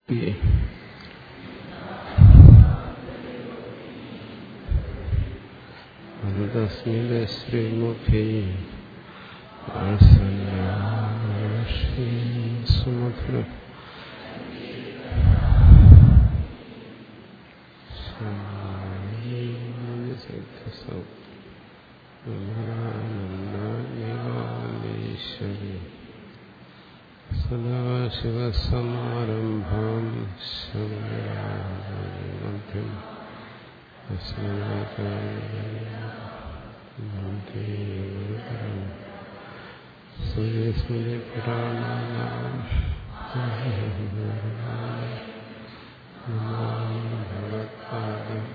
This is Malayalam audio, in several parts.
തസ്മിൻ ശ്രീമുഖേ സുമധുര ീശ്വരി സദാശിവസമാരംഭാം ശമധ്യം സ്മൃതിപുരാണാം ഭഗവത്പാദം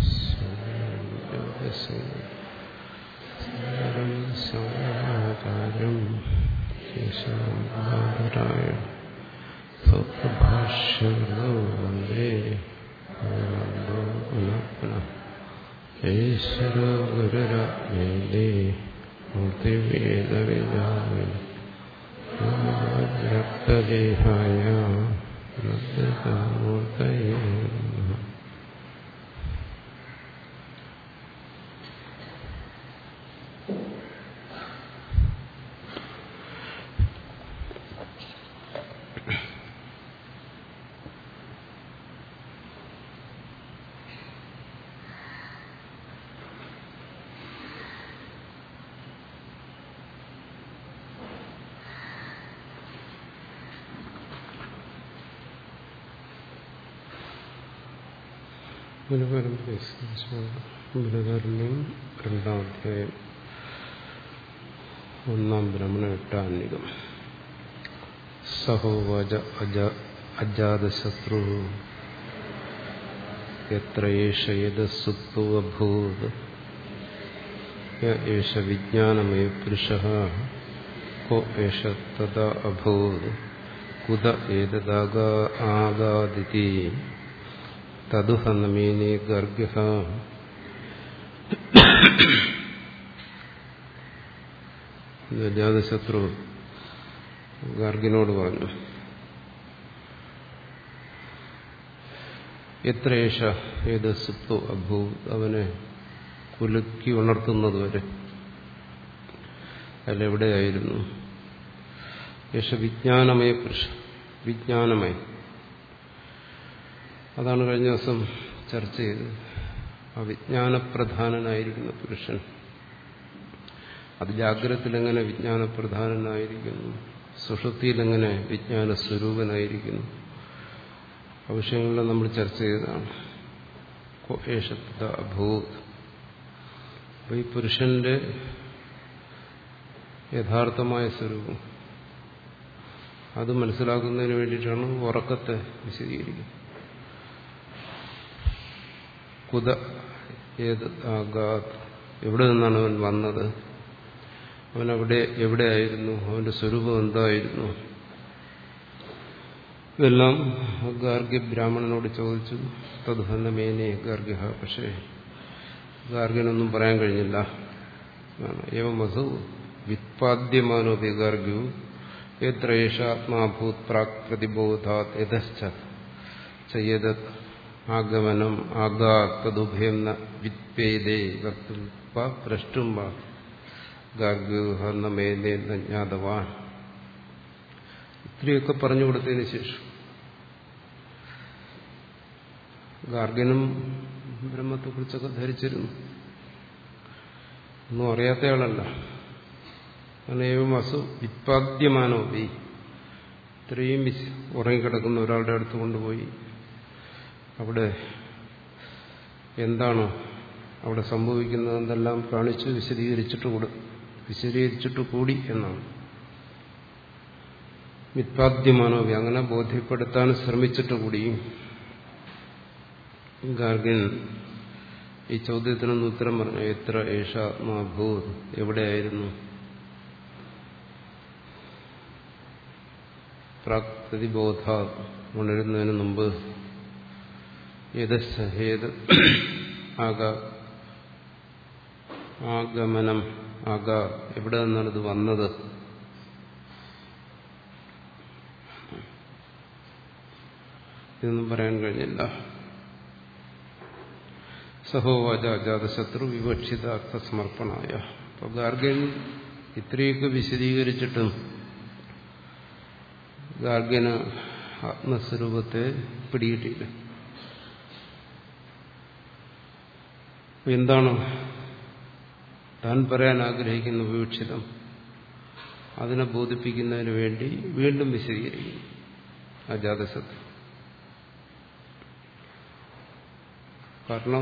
ശങ്കരാചാര്യം കേശവരായ സ്വഭാഷ്യങ്ങളോ വന്ദേ പുനഃ ഈശ്വര ഗുരുരത്മേലേ മൂർത്തിവേദവിജാവിൻ രക്തദേഹായ മൂർത്തയേ ബൃഹദാരണ്യം രണ്ടാം അധ്യായം ഒന്നാം ബ്രഹ്മണ എട്ടാന്നികം സഹോവാച അജാതശത്രു എത്ര ഏഷ യത് സുപ്തോ അഭൂത് ഏഷ വിജ്ഞാനമയ പുരുഷ കോ ഏഷ തഥാ അഭൂത് കുത ഏതദാഗാദിതി തതുഹനമേനെ ഗർഗ്യ ജാതശത്രു ഗർഗിനോട് പറഞ്ഞു എത്രയേഷ ഏത് സുപ്തു അഭൂ അവനെ കുലുക്കി ഉണർത്തുന്നതുവരെ അതിലെവിടെയായിരുന്നു യേശ വിജ്ഞാനമയ പുരുഷ വിജ്ഞാനമയ അതാണ് കഴിഞ്ഞ ദിവസം ചർച്ച ചെയ്തത് ആ വിജ്ഞാനപ്രധാനനായിരിക്കുന്ന പുരുഷൻ അത് ജാഗ്രതത്തിലെങ്ങനെ വിജ്ഞാനപ്രധാനനായിരിക്കുന്നു സുഷുതിയിലെങ്ങനെ വിജ്ഞാന സ്വരൂപനായിരിക്കുന്നു ആ വിഷയങ്ങളെല്ലാം നമ്മൾ ചർച്ച ചെയ്തതാണ് ഏഷത്ത അഭൂത് അപ്പൊ ഈ പുരുഷന്റെ യഥാർത്ഥമായ സ്വരൂപം അത് മനസ്സിലാക്കുന്നതിന് വേണ്ടിയിട്ടാണ് ഉറക്കത്തെ വിശദീകരിക്കുന്നത് കുത ഏത് ആഗാത് എവിടെ നിന്നാണ് അവൻ വന്നത് അവൻ അവിടെ എവിടെയായിരുന്നു അവന്റെ സ്വരൂപം എന്തായിരുന്നു ഇതെല്ലാം ഗാർഗ്യ ബ്രാഹ്മണനോട് ചോദിച്ചു തദ്ഹന്ന മേനെ ഗാർഗ്യ പക്ഷേ ഗാർഗ്യനൊന്നും പറയാൻ കഴിഞ്ഞില്ല ഏവമസു വിത്പാദ്യമാനോപി ഗാർഗ്യു എത്ര ഏഷാത്മാഭൂത് പ്രാക് പ്രതിബോധാത് യഥശ്ച ചെയ്യത് ആഗമനം ആഗാ തദുഭയം ന വിത്പേദേ വക്തും പ്രഷ്ടും വാ ഗാർഗ്യൂഹർണമേദേ ജ്ഞാതവാൻ ഇത്രയൊക്കെ പറഞ്ഞു കൊടുത്തതിന് ശേഷം ഗാർഗ്യനും ബ്രഹ്മത്തെക്കുറിച്ചൊക്കെ ധരിച്ചിരുന്നു ഒന്നും അറിയാത്തയാളല്ല അനേവം അസു വിത്പാദ്യമാനോ ബി ഇത്രയും ഉറങ്ങിക്കിടക്കുന്ന ഒരാളുടെ അടുത്ത് കൊണ്ടുപോയി അവിടെ എന്താണ് അവിടെ സംഭവിക്കുന്നതെന്നെല്ലാം കാണിച്ച് വിശദീകരിച്ചിട്ട് കൂടെ വിശദീകരിച്ചിട്ട് കൂടി എന്നാണ് വിത്പാദ്യമാനോവി അങ്ങനെ ബോധ്യപ്പെടുത്താൻ ശ്രമിച്ചിട്ട് കൂടിയും ഗാർഗൻ ഈ ചോദ്യത്തിനൊന്ന് ഉത്തരം പറഞ്ഞു എത്ര ഏഷാത്മാഭൂത് എവിടെയായിരുന്നു പ്രാക് പ്രതിബോധ ഉണരുന്നതിന് മുമ്പ് യഥേത് ആക ആഗമനം ആക എവിടെ നിന്നാണ് ഇത് വന്നത് ഇതൊന്നും പറയാൻ കഴിഞ്ഞില്ല സഹോവാച അജാതശത്രു വിവക്ഷിത അർത്ഥസമർപ്പണായ അപ്പോൾ ഗാർഗൻ ഇത്രയൊക്കെ വിശദീകരിച്ചിട്ടും ഗാർഗന് ആത്മസ്വരൂപത്തെ പിടികിട്ടിയില്ല എന്താണ് താൻ പറയാൻ ആഗ്രഹിക്കുന്ന വിവക്ഷിതം അതിനെ ബോധിപ്പിക്കുന്നതിന് വേണ്ടി വീണ്ടും വിശദീകരിക്കുന്നു അജാതശത്രു കാരണം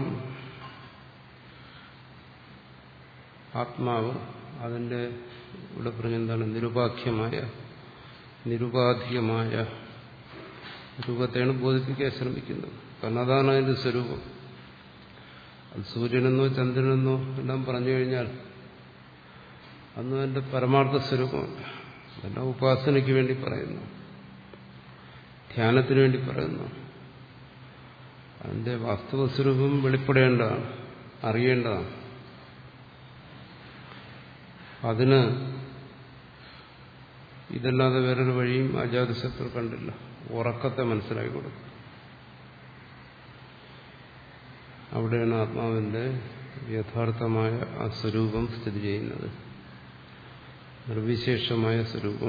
ആത്മാവ് അതിൻ്റെ ഇവിടെ പറഞ്ഞെന്താണ് നിരുപാഖ്യമായ നിരുപാധികമായ രൂപത്തെയാണ് ബോധിപ്പിക്കാൻ ശ്രമിക്കുന്നത് കാരണം അതാണ് അതിൻ്റെ സ്വരൂപം അത് സൂര്യനെന്നോ ചന്ദ്രനെന്നോ എല്ലാം പറഞ്ഞു കഴിഞ്ഞാൽ അന്നും അതിൻ്റെ പരമാർത്ഥ സ്വരൂപമല്ല അതെല്ലാം ഉപാസനയ്ക്ക് വേണ്ടി പറയുന്നു ധ്യാനത്തിന് വേണ്ടി പറയുന്നു അതിന്റെ വാസ്തവ സ്വരൂപം വെളിപ്പെടേണ്ടതാണ് അറിയേണ്ടതാണ് അതിന് ഇതല്ലാതെ വേറൊരു വഴിയും അജാതശത്രു കണ്ടില്ല ഉറക്കത്തെ മനസ്സിലാക്കി കൊടുക്കും അവിടെയാണ് ആത്മാവിന്റെ യഥാർത്ഥമായ ആ സ്വരൂപം സ്ഥിതി ചെയ്യുന്നത് നിർവിശേഷമായ സ്വരൂപം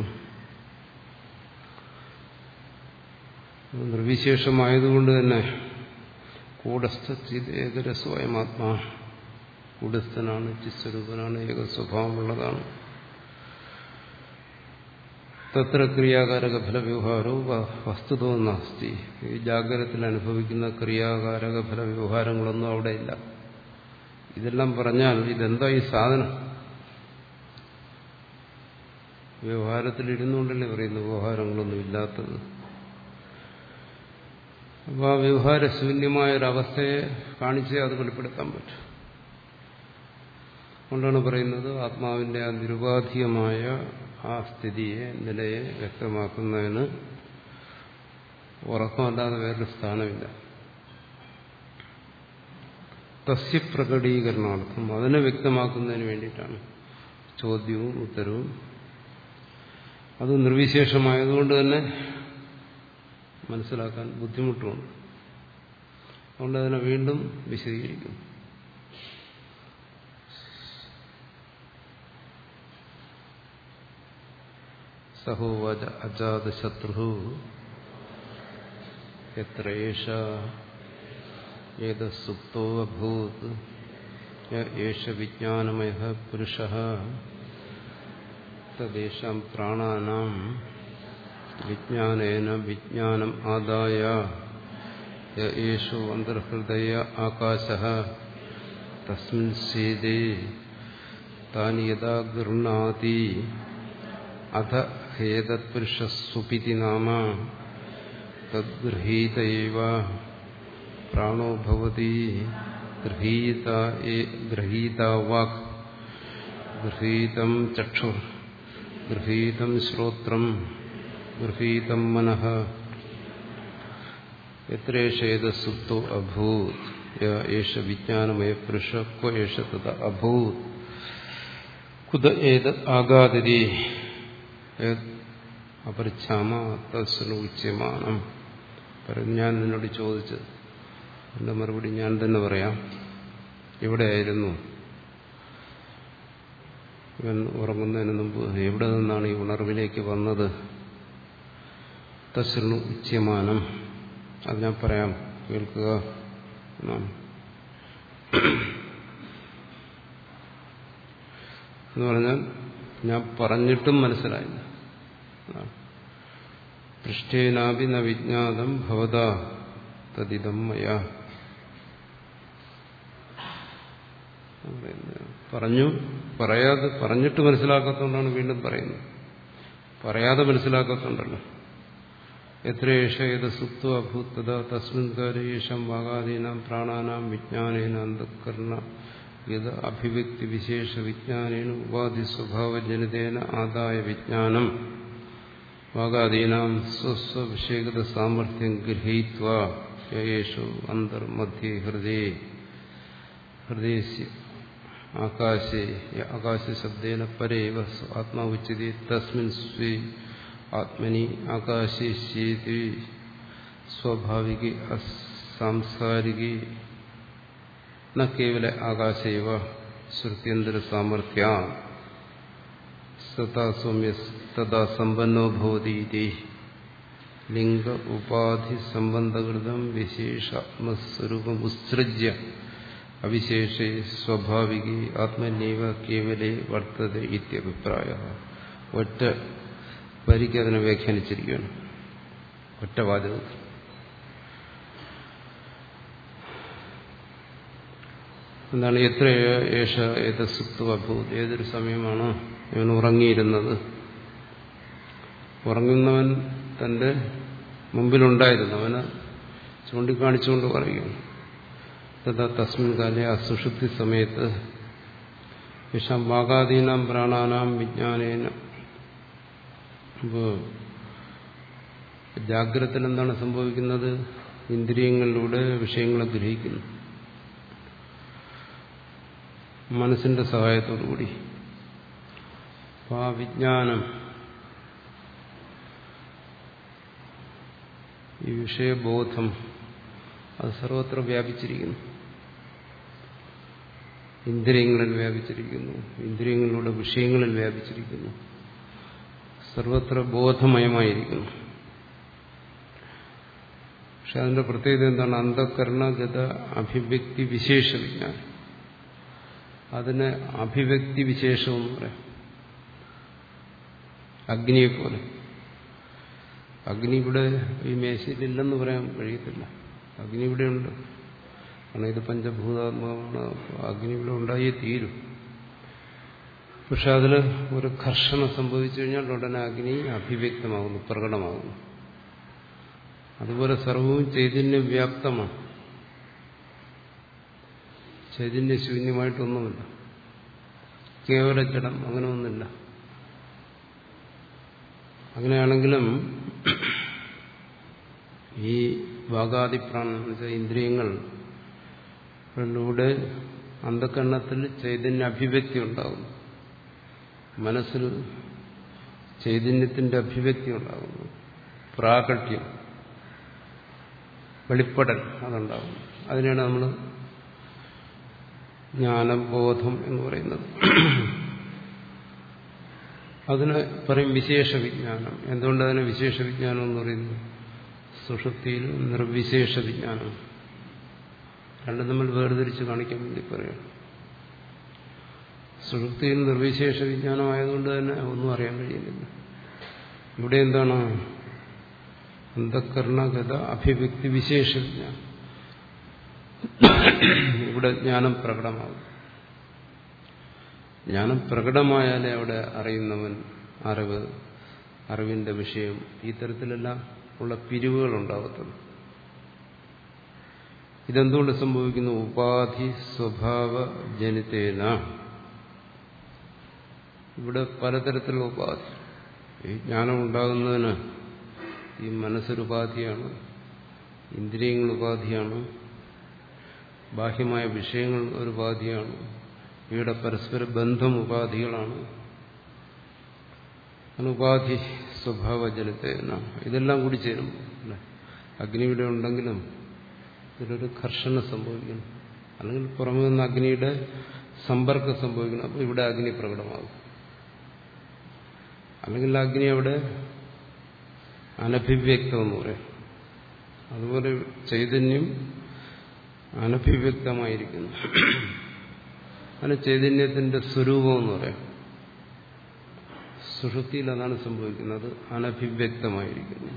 നിർവിശേഷമായതുകൊണ്ട് തന്നെ കൂടസ്ഥിത് ഏകരസ്വയം ആത്മാ കൂടസ്ഥനാണ് ചിസ്വരൂപനാണ് ഏക സ്വഭാവമുള്ളതാണ് തത്ര ക്രിയാകാരക ഫലവ്യവഹാരവും വസ്തുതോ നാസ്തി ഈ ജാഗ്രതത്തിൽ അനുഭവിക്കുന്ന ക്രിയാകാരക ഫലവ്യവഹാരങ്ങളൊന്നും അവിടെ ഇല്ല ഇതെല്ലാം പറഞ്ഞാൽ ഇതെന്താ ഈ സാധനം വ്യവഹാരത്തിൽ ഇരുന്നുകൊണ്ടല്ലേ പറയുന്നു വ്യവഹാരങ്ങളൊന്നും ഇല്ലാത്തത് അപ്പോൾ ആ വ്യവഹാരശൂന്യമായ ഒരവസ്ഥയെ കാണിച്ചേ അത് വെളിപ്പെടുത്താൻ പറ്റും അതുകൊണ്ടാണ് പറയുന്നത് ആത്മാവിന്റെ ആ നിരുപാധികമായ ആ സ്ഥിതിയെ നിലയെ വ്യക്തമാക്കുന്നതിന് ഉറക്കമല്ലാതെ വേറൊരു സ്ഥാനമില്ല തസ്യ പ്രകടീകരണാർത്ഥം അതിനെ വ്യക്തമാക്കുന്നതിന് വേണ്ടിയിട്ടാണ് ചോദ്യവും ഉത്തരവും അത് നിർവിശേഷമായതുകൊണ്ട് തന്നെ മനസ്സിലാക്കാൻ ബുദ്ധിമുട്ടുമുണ്ട് അതുകൊണ്ട് അതിനെ വീണ്ടും വിശദീകരിക്കും സഹോവച അജാതശത്രു എത്ര ഏഷ ഏതസുപ്തോ അഭൂത് യേശ വിജ്ഞാനമയ പുരുഷ തദ്ദേശാം പ്രാണാനാം വിജ്ഞാനേന വിജ്ഞാനം ആദായ യേശു അന്തർഹൃദയ ആകാശ തസ്മിൻ സീതേ താൻ യഥാ ഗൃഹാതി അധ ഹേതപുരുഷസ്സുപിതി നാമ തദ്ഗൃഹീതൈവ പ്രാണോ ഭവതി ഗൃഹീത ഗൃഹീത വാക് ഗൃഹീതം ചക്ഷുർ ഗൃഹീതം ശ്രോത്രം ഗൃഹീതം മനഃ എത്രേഷേതസുപ്തോ അഭൂത് യേശ വിജ്ഞാനമയ പുരുഷ ക്വ ഏഷ തത് അഭൂത് കുത ഏത് ആഗാതിരി അപരിച്ഛാമ തസ്നുച്യമാനം പറഞ്ഞു ഞാൻ നിന്നോട് ചോദിച്ചത് എന്റെ മറുപടി ഞാൻ തന്നെ പറയാം എവിടെയായിരുന്നു ഇവൻ ഉറങ്ങുന്നതിന് മുമ്പ് എവിടെ നിന്നാണ് ഈ ഉണർവിലേക്ക് വന്നത് തസ്രണു ഉച്യമാനം അത് ഞാൻ പറയാം കേൾക്കുക എന്നാണ് എന്ന് പറഞ്ഞാൽ ഞാൻ പറഞ്ഞിട്ടും മനസ്സിലായില്ല പൃഷ്ഠേനാപി ന വിജ്ഞാതം ഭവത തദിതം മയ പറഞ്ഞു പറയാതെ പറഞ്ഞിട്ട് മനസ്സിലാക്കാത്തതുകൊണ്ടാണ് വീണ്ടും പറയുന്നത് പറയാതെ മനസ്സിലാക്കാത്തതുകൊണ്ടല്ലോ എത്രയേഷ ഏത് സുപ്തോ അഭൂത്തത തസ്മിൻ കാര്യേഷം വാഗാദീനാം പ്രാണാനാം വിജ്ഞാനേന അന്ധകരണ യത് അഭിവ്യക്തി വിശേഷ വിജ്ഞാനേന ഉപാധി സ്വഭാവജനിതേന ആദായ വിജ്ഞാനം വാഗാദീനാം സ്വസ്വവിഷേകത സാമർഥ്യം ഗൃഹീത്വ യേഷു അന്തർമധ്യേ ഹൃദയ ഹൃദയസ്യ ആകാശേ ആകാശശബ്ദേന പരേവ ആത്മാവുച്യത്തെ തസ്മിൻ സ്വേ ആത്മനി ആകാശേശ്യേതി സ്വാഭാവിക സാംസാരിക ന കേവല ആകാശൈവ ശ്രുത്യന്തര സാമർഥ്യ സദാ സൗമ്യ തഥാ സമ്പന്നോ ഭവതി ലിംഗ ഉപാധി സംബന്ധകൃതം വിശേഷാത്മസ്വരൂപം ഉത്സൃജ്യ അവിശേഷേ സ്വാഭാവിക ആത്മനൈവ കേവലേ വർത്തത ഇത്യഭിപ്രായ ഒറ്റ വരിക്ക് അതിനെ വ്യാഖ്യാനിച്ചിരിക്കുകയാണ് ഒറ്റ വാചകത്തിൽ എന്താണ് എത്ര ഏഷ ഏത സുപ്തു അഭൂത് ഏതൊരു സമയമാണോ ഇവൻ ഉറങ്ങിയിരുന്നത് ഉറങ്ങുന്നവൻ തന്റെ മുമ്പിലുണ്ടായിരുന്നു അവന് ചൂണ്ടിക്കാണിച്ചുകൊണ്ട് പറയുകയാണ് തഥാ തസ്മിൻ കാലെ അസുഷുപ്തി സമയത്ത് യശാം വാഗാദീനാം പ്രാണാനാം വിജ്ഞാനേന അപ്പോൾ ജാഗ്രതത്തിൽ എന്താണ് സംഭവിക്കുന്നത് ഇന്ദ്രിയങ്ങളിലൂടെ വിഷയങ്ങളെ ഗ്രഹിക്കുന്നു മനസ്സിന്റെ സഹായത്തോടുകൂടി അപ്പോൾ ആ വിജ്ഞാനം ഈ വിഷയബോധം അത് സർവത്ര വ്യാപിച്ചിരിക്കുന്നു ഇന്ദ്രിയങ്ങളിൽ വ്യാപിച്ചിരിക്കുന്നു ഇന്ദ്രിയങ്ങളിലൂടെ വിഷയങ്ങളിൽ വ്യാപിച്ചിരിക്കുന്നു സർവത്ര ബോധമയമായിരിക്കുന്നു പക്ഷെ അതിന്റെ പ്രത്യേകത എന്താണ് അന്ധകരണഗത അഭിവ്യക്തി വിശേഷ വിജ്ഞാനം അതിന് അഭിവ്യക്തി വിശേഷം എന്ന് പറയാം അഗ്നിയെ പോലെ അഗ്നി ഇവിടെ ഈ മേശയിലില്ലെന്ന് പറയാൻ കഴിയത്തില്ല അഗ്നി ഇവിടെ ഉണ്ട് കാരണം ഇത് പഞ്ചഭൂതാത്മാവാണ് അഗ്നി ഇവിടെ ഉണ്ടായേ തീരും പക്ഷെ അതിൽ ഒരു ഘർഷണം സംഭവിച്ചു കഴിഞ്ഞാൽ ഉടനെ അഗ്നി അഭിവ്യക്തമാകുന്നു പ്രകടമാകുന്നു അതുപോലെ സർവവും ചൈതന്യ വ്യാപ്തമാണ് ചൈതന്യശൂന്യമായിട്ടൊന്നുമില്ല കേവല ജഡം അങ്ങനെ ഒന്നില്ല അങ്ങനെയാണെങ്കിലും ഈ വാഗാദിപ്രാണം എന്ന് വെച്ചാൽ ഇന്ദ്രിയങ്ങളിലൂടെ അന്ധകരണത്തിൽ ചൈതന്യ അഭിവ്യക്തി ഉണ്ടാകുന്നു മനസ്സിൽ ചൈതന്യത്തിന്റെ അഭിവ്യക്തി ഉണ്ടാകുന്നു പ്രാകട്യം വെളിപ്പെടൽ അതുണ്ടാകുന്നു അതിനെയാണ് നമ്മൾ ജ്ഞാനം ബോധം എന്ന് പറയുന്നത് അതിന് പറയും വിശേഷ വിജ്ഞാനം എന്തുകൊണ്ട് അതിന് വിശേഷ വിജ്ഞാനം എന്ന് പറയുന്നു സുഷുപ്തിയിൽ നിർവിശേഷ വിജ്ഞാനം രണ്ടും നമ്മൾ വേർതിരിച്ച് കാണിക്കാൻ വേണ്ടി പറയാം സുഷുപ്തിയിൽ നിർവിശേഷ വിജ്ഞാനമായതുകൊണ്ട് തന്നെ ഒന്നും അറിയാൻ കഴിയുന്നില്ല ഇവിടെ എന്താണ് അന്ധകരണഗത അഭിവ്യക്തി വിശേഷ വിജ്ഞാനം ഇവിടെ ജ്ഞാനം പ്രകടമാകും ജ്ഞാനം പ്രകടമായാലേ അവിടെ അറിയുന്നവൻ അറിവ് അറിവിന്റെ വിഷയം ഈ തരത്തിലെല്ലാം ഉള്ള പിരിവുകൾ ഉണ്ടാകത്തുള്ളൂ ഇതെന്തുകൊണ്ട് സംഭവിക്കുന്നു ഉപാധി സ്വഭാവ ജനിതേന ഇവിടെ പലതരത്തിലുള്ള ഉപാധി ഈ ജ്ഞാനം ഉണ്ടാകുന്നതിന് ഈ മനസ്സൊരുപാധിയാണ് ഇന്ദ്രിയങ്ങൾ ഉപാധിയാണ് ബാഹ്യമായ വിഷയങ്ങൾ ഒരു ഉപാധിയാണ് ഇവയുടെ പരസ്പര ബന്ധം ഉപാധികളാണ് ഉപാധി സ്വഭാവജനത്തെ ഇതെല്ലാം കൂടി ചേരും അഗ്നി ഇവിടെ ഉണ്ടെങ്കിലും ഇതിലൊരു ഘർഷണം സംഭവിക്കുന്നു അല്ലെങ്കിൽ പുറമെ നിന്ന് അഗ്നിയുടെ സമ്പർക്കം സംഭവിക്കണം അപ്പോൾ ഇവിടെ അഗ്നി പ്രകടമാകും അല്ലെങ്കിൽ അഗ്നി അവിടെ അനഭിവ്യക്തം എന്ന് പറയാം അതുപോലെ ചൈതന്യം അനഭിവ്യക്തമായിരിക്കുന്നു അതിന് ചൈതന്യത്തിന്റെ സ്വരൂപം എന്ന് പറയാം സുഷുപ്തിയിൽ അതാണ് സംഭവിക്കുന്നത് അനഭിവ്യക്തമായിരിക്കുന്നു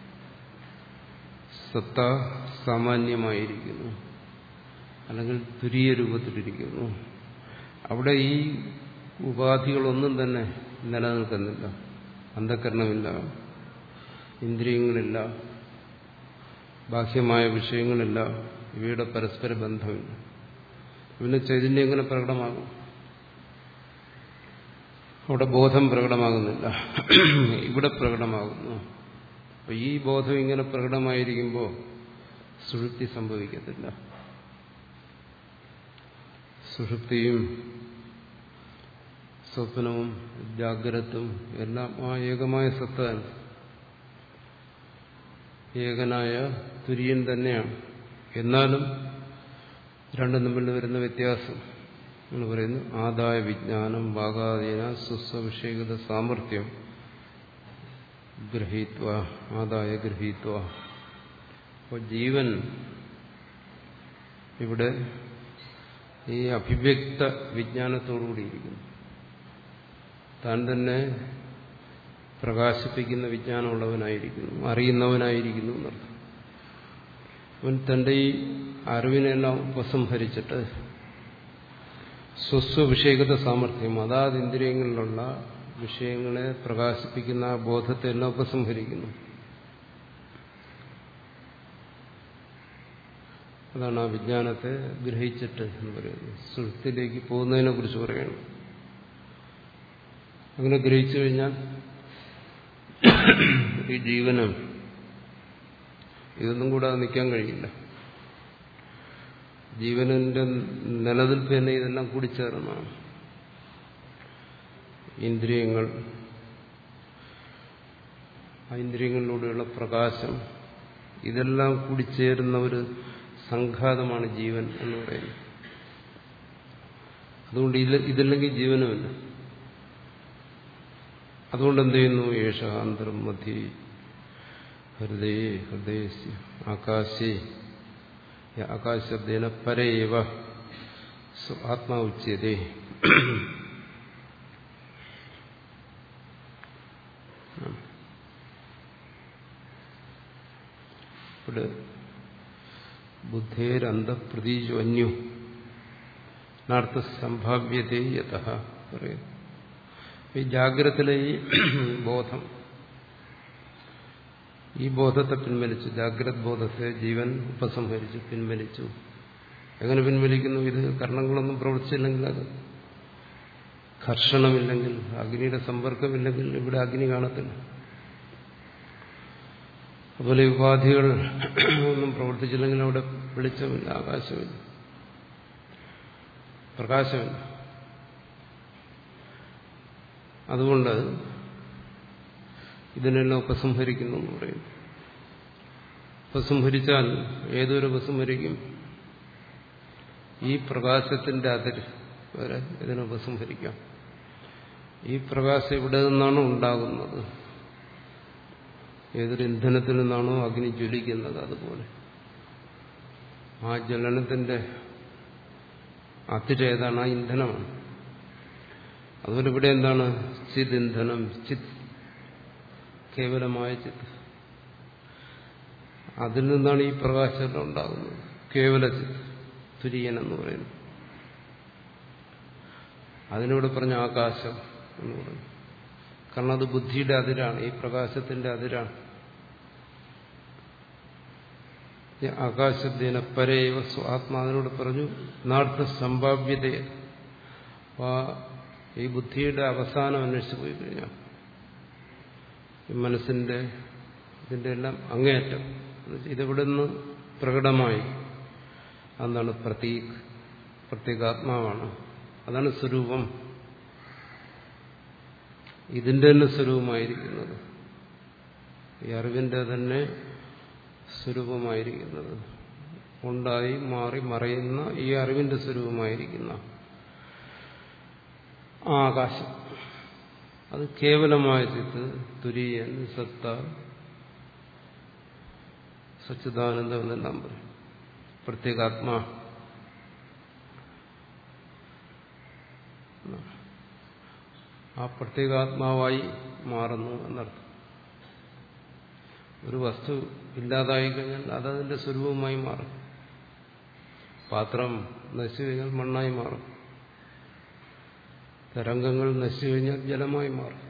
സത്ത സാമാന്യമായിരിക്കുന്നു അല്ലെങ്കിൽ തുരിയ രൂപത്തിലിരിക്കുന്നു അവിടെ ഈ ഉപാധികളൊന്നും തന്നെ നിലനിൽക്കുന്നില്ല അന്ധകരണമില്ല ഇന്ദ്രിയങ്ങളില്ല ബാഹ്യമായ വിഷയങ്ങളില്ല ഇവയുടെ പരസ്പര ബന്ധമില്ല പിന്നെ ചൈതന്യം എങ്ങനെ പ്രകടമാകും അവിടെ ബോധം പ്രകടമാകുന്നില്ല ഇവിടെ പ്രകടമാകുന്നു അപ്പൊ ഈ ബോധം ഇങ്ങനെ പ്രകടമായിരിക്കുമ്പോൾ സുഷുപ്തി സംഭവിക്കത്തില്ല സുഷുപ്തിയും സ്വപ്നവും ജാഗ്രതും എല്ലാം ആ ഏകമായ സത്താണ് ഏകനായ തുര്യൻ തന്നെയാണ് എന്നാലും രണ്ടും തമ്മിൽ വരുന്ന വ്യത്യാസം എന്ന് പറയുന്നു ആദായ വിജ്ഞാനം വാഗാധീന സുസ്വവിഷേകത സാമർഥ്യം ഗ്രഹീത്വ ആദായ ഗ്രഹീത്വ അപ്പോൾ ജീവൻ ഇവിടെ ഈ അഭിവ്യക്ത വിജ്ഞാനത്തോടുകൂടിയിരിക്കുന്നു താൻ തന്നെ പ്രകാശിപ്പിക്കുന്ന വിജ്ഞാനമുള്ളവനായിരിക്കുന്നു അറിയുന്നവനായിരിക്കുന്നു എന്നർത്ഥം അവൻ തന്റെ ഈ അറിവിനെല്ലാം ഉപസംഹരിച്ചിട്ട് സ്വസ്വവിഷേകത സാമർഥ്യം അതാത് ഇന്ദ്രിയങ്ങളിലുള്ള വിഷയങ്ങളെ പ്രകാശിപ്പിക്കുന്ന ആ ബോധത്തെ എല്ലാം ഉപസംഹരിക്കുന്നു അതാണ് ആ വിജ്ഞാനത്തെ ഗ്രഹിച്ചിട്ട് എന്ന് പറയുന്നത് സുഹൃത്തിലേക്ക് പോകുന്നതിനെ കുറിച്ച് പറയണം അങ്ങനെ ഗ്രഹിച്ചു കഴിഞ്ഞാൽ ഈ ജീവന് ഇതൊന്നും കൂടാതെ നിൽക്കാൻ കഴിയില്ല ജീവനിന്റെ നിലനിൽപ്പ് തന്നെ ഇതെല്ലാം കൂടിച്ചേർന്നതാണ് ഇന്ദ്രിയങ്ങൾ ആ ഇന്ദ്രിയങ്ങളിലൂടെയുള്ള പ്രകാശം ഇതെല്ലാം കൂടിച്ചേരുന്ന ഒരു സംഘാതമാണ് ജീവൻ എന്ന് പറയുന്നത് അതുകൊണ്ട് ഇതില്ലെങ്കിൽ ജീവനുമില്ല അതുകൊണ്ട് എന്ത് ചെയ്യുന്നു യേശ അന്തരം മധ്യ ഹൃദയ ഹൃദയ ആകാശേ ആകാശബ്ദേന പരേവ ആത്മാ ഉച്യതേ ഇവിടെ ബുദ്ധേരന്തപ്രതീജു അന്യു നാർത്ഥ സംഭാവ്യതേ യഥ പറയുന്നു ഈ ജാഗ്രതത്തിലെ ഈ ബോധം ഈ ബോധത്തെ പിൻവലിച്ചു ജാഗ്രത് ബോധത്തെ ജീവൻ ഉപസംഹരിച്ചു പിൻവലിച്ചു എങ്ങനെ പിൻവലിക്കുന്നു ഇത് കർണങ്ങളൊന്നും പ്രവർത്തിച്ചില്ലെങ്കിൽ അത് ഘർഷണമില്ലെങ്കിൽ അഗ്നിയുടെ സമ്പർക്കമില്ലെങ്കിൽ ഇവിടെ അഗ്നി കാണത്തില്ല അതുപോലെ ഉപാധികൾ ഒന്നും പ്രവർത്തിച്ചില്ലെങ്കിൽ അവിടെ വെളിച്ചമില്ല ആകാശമില്ല പ്രകാശമില്ല അതുകൊണ്ട് ഇതിനെല്ലാം ഉപസംഹരിക്കുന്നു എന്ന് പറയുന്നു ഉപസംഹരിച്ചാൽ ഏതൊരു ഉപസംഹരിക്കും ഈ പ്രകാശത്തിന്റെ അതിര് വരെ ഇതിനെ ഉപസംഹരിക്കാം ഈ പ്രകാശം ഇവിടെ നിന്നാണ് ഉണ്ടാകുന്നത് ഏതൊരു ഇന്ധനത്തിൽ നിന്നാണോ അഗ്നി ജ്വലിക്കുന്നത് അതുപോലെ ആ ജ്വലനത്തിന്റെ അതിരേതാണ് ആ ഇന്ധനമാണ് അതുപോലെ ഇവിടെ എന്താണ് ചിത് ഇന്ധനം ചിത് കേവലമായ ചിത്ത് അതിൽ നിന്നാണ് ഈ പ്രകാശം ഉണ്ടാകുന്നത് കേവല ചിത്ത് തുര്യൻ എന്ന് പറയുന്നു അതിനോട് പറഞ്ഞ ആകാശം എന്ന് പറഞ്ഞു കാരണം അത് ബുദ്ധിയുടെ അതിരാണ് ഈ പ്രകാശത്തിന്റെ അതിരാണ് ആകാശത്തിന പരേവ ആത്മാവിനോട് പറഞ്ഞു നാർത്ഥ സംഭാവ്യത ഈ ബുദ്ധിയുടെ അവസാനം അന്വേഷിച്ച് പോയി കഴിഞ്ഞാൽ ഈ മനസ്സിന്റെ ഇതിന്റെ എല്ലാം അങ്ങേയറ്റം ഇതെവിടെ നിന്ന് പ്രകടമായി എന്താണ് പ്രതീക് പ്രത്യേകാത്മാവാണ് അതാണ് സ്വരൂപം ഇതിന്റെ തന്നെ സ്വരൂപമായിരിക്കുന്നത് ഈ അറിവിന്റെ തന്നെ സ്വരൂപമായിരിക്കുന്നത് ഉണ്ടായി മാറി മറയുന്ന ഈ അറിവിന്റെ സ്വരൂപമായിരിക്കുന്ന ആ ആകാശം അത് കേവലമായ ചിത്ത് തുര്യൻ സത്ത സച്ചിദാനന്ദം എന്നെല്ലാം പറയും പ്രത്യേകാത്മാ ആ പ്രത്യേകാത്മാവായി മാറുന്നു എന്നർത്ഥം ഒരു വസ്തു ഇല്ലാതായി കഴിഞ്ഞാൽ അതതിന്റെ സ്വരൂപമായി മാറും പാത്രം നശിച്ചു കഴിഞ്ഞാൽ മണ്ണായി മാറും തരംഗങ്ങൾ നശിച്ചു കഴിഞ്ഞാൽ ജലമായി മാറും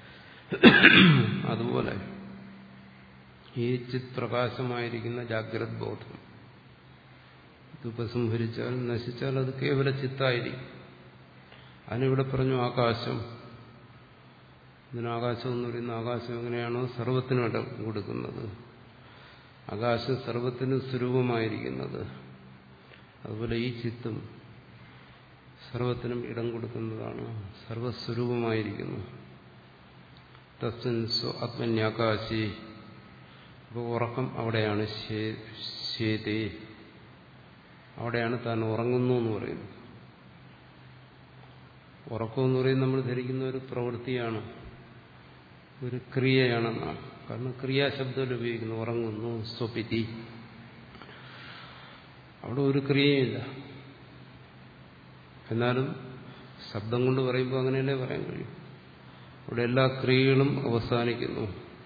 അതുപോലെ ഈ ചിത് പ്രകാശമായിരിക്കുന്ന ജാഗ്രത് ബോധം ഇത് ഉപസംഹരിച്ചാൽ നശിച്ചാൽ അത് കേവല ചിത്തായിരിക്കും അതിനിവിടെ പറഞ്ഞു ആകാശം ഇതിനാകാശം എന്ന് പറയുന്ന ആകാശം എങ്ങനെയാണോ സർവത്തിനും ഇടം കൊടുക്കുന്നത് ആകാശം സർവത്തിനും സ്വരൂപമായിരിക്കുന്നത് അതുപോലെ ഈ ചിത്തും സർവത്തിനും ഇടം കൊടുക്കുന്നതാണ് സർവസ്വരൂപമായിരിക്കുന്നു തസ്മിൻ സ്വ ആത്മന്യാകാശി അപ്പോൾ ഉറക്കം അവിടെയാണ് ശേതേ അവിടെയാണ് താൻ ഉറങ്ങുന്നു എന്ന് പറയുന്നത് ഉറക്കം എന്ന് പറയുന്നത് നമ്മൾ ധരിക്കുന്ന ഒരു പ്രവൃത്തിയാണ് ഒരു ക്രിയയാണെന്നാണ് കാരണം ക്രിയാശബ്ദത്തിൽ ഉപയോഗിക്കുന്നു ഉറങ്ങുന്നു സ്വപിതി അവിടെ ഒരു ക്രിയയില്ല എന്നാലും ശബ്ദം കൊണ്ട് പറയുമ്പോൾ അങ്ങനെയല്ലേ പറയാൻ കഴിയും അവിടെ എല്ലാ ക്രിയകളും അവസാനിക്കുന്നു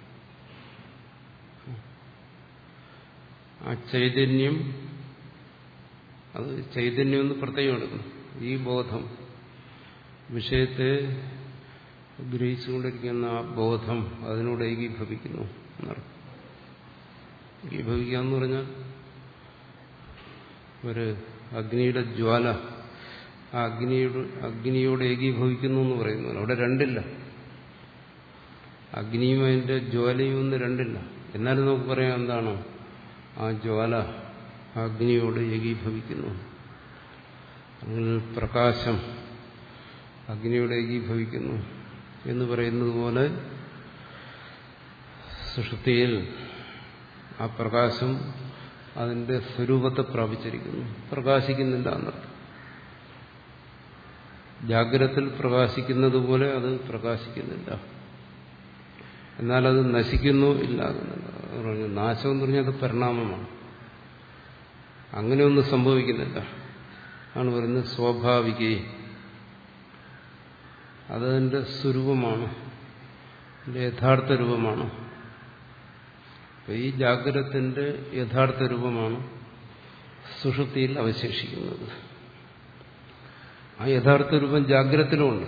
ആ ചൈതന്യം അത് ചൈതന്യം എന്ന് പ്രത്യേകം എടുക്കണം ഈ ബോധം വിഷയത്തെ ഗ്രഹിച്ചുകൊണ്ടിരിക്കുന്ന ആ ബോധം അതിനോട് ഏകീഭവിക്കുന്നു എന്നർത്ഥം ഏകീഭവിക്കുക എന്ന് പറഞ്ഞാൽ ഒരു അഗ്നിയുടെ ജ്വാല ആ അഗ്നിയോട് അഗ്നിയോട് ഏകീഭവിക്കുന്നു എന്ന് പറയുന്നു അവിടെ രണ്ടില്ല അഗ്നിയും അതിന്റെ ജ്വാലയും ഒന്നും രണ്ടില്ല എന്നാലും നമുക്ക് പറയാം എന്താണ് ആ ജ്വാല അഗ്നിയോട് ഏകീഭവിക്കുന്നു അങ്ങനെ പ്രകാശം അഗ്നിയോട് ഏകീഭവിക്കുന്നു എന്ന് പറയുന്നത് പോലെ സുഷുതിയിൽ ആ പ്രകാശം അതിന്റെ സ്വരൂപത്തെ പ്രാപിച്ചിരിക്കുന്നു പ്രകാശിക്കുന്നില്ല എന്നർത്ഥം ജാഗ്രത്തിൽ പ്രകാശിക്കുന്നത് പോലെ അത് പ്രകാശിക്കുന്നില്ല എന്നാൽ അത് നശിക്കുന്നു ഇല്ല പറഞ്ഞു നാശം എന്ന് പറഞ്ഞാൽ അത് പരിണാമമാണ് അങ്ങനെയൊന്നും സംഭവിക്കുന്നില്ല ആണ് പറയുന്നത് സ്വാഭാവികേ അതതിന്റെ സ്വരൂപമാണ് അതിന്റെ യഥാർത്ഥ രൂപമാണ് ഈ ജാഗ്രതത്തിന്റെ യഥാർത്ഥ രൂപമാണ് സുഷുപ്തിയിൽ അവശേഷിക്കുന്നത് ആ യഥാർത്ഥ രൂപം ജാഗ്രതത്തിലുമുണ്ട്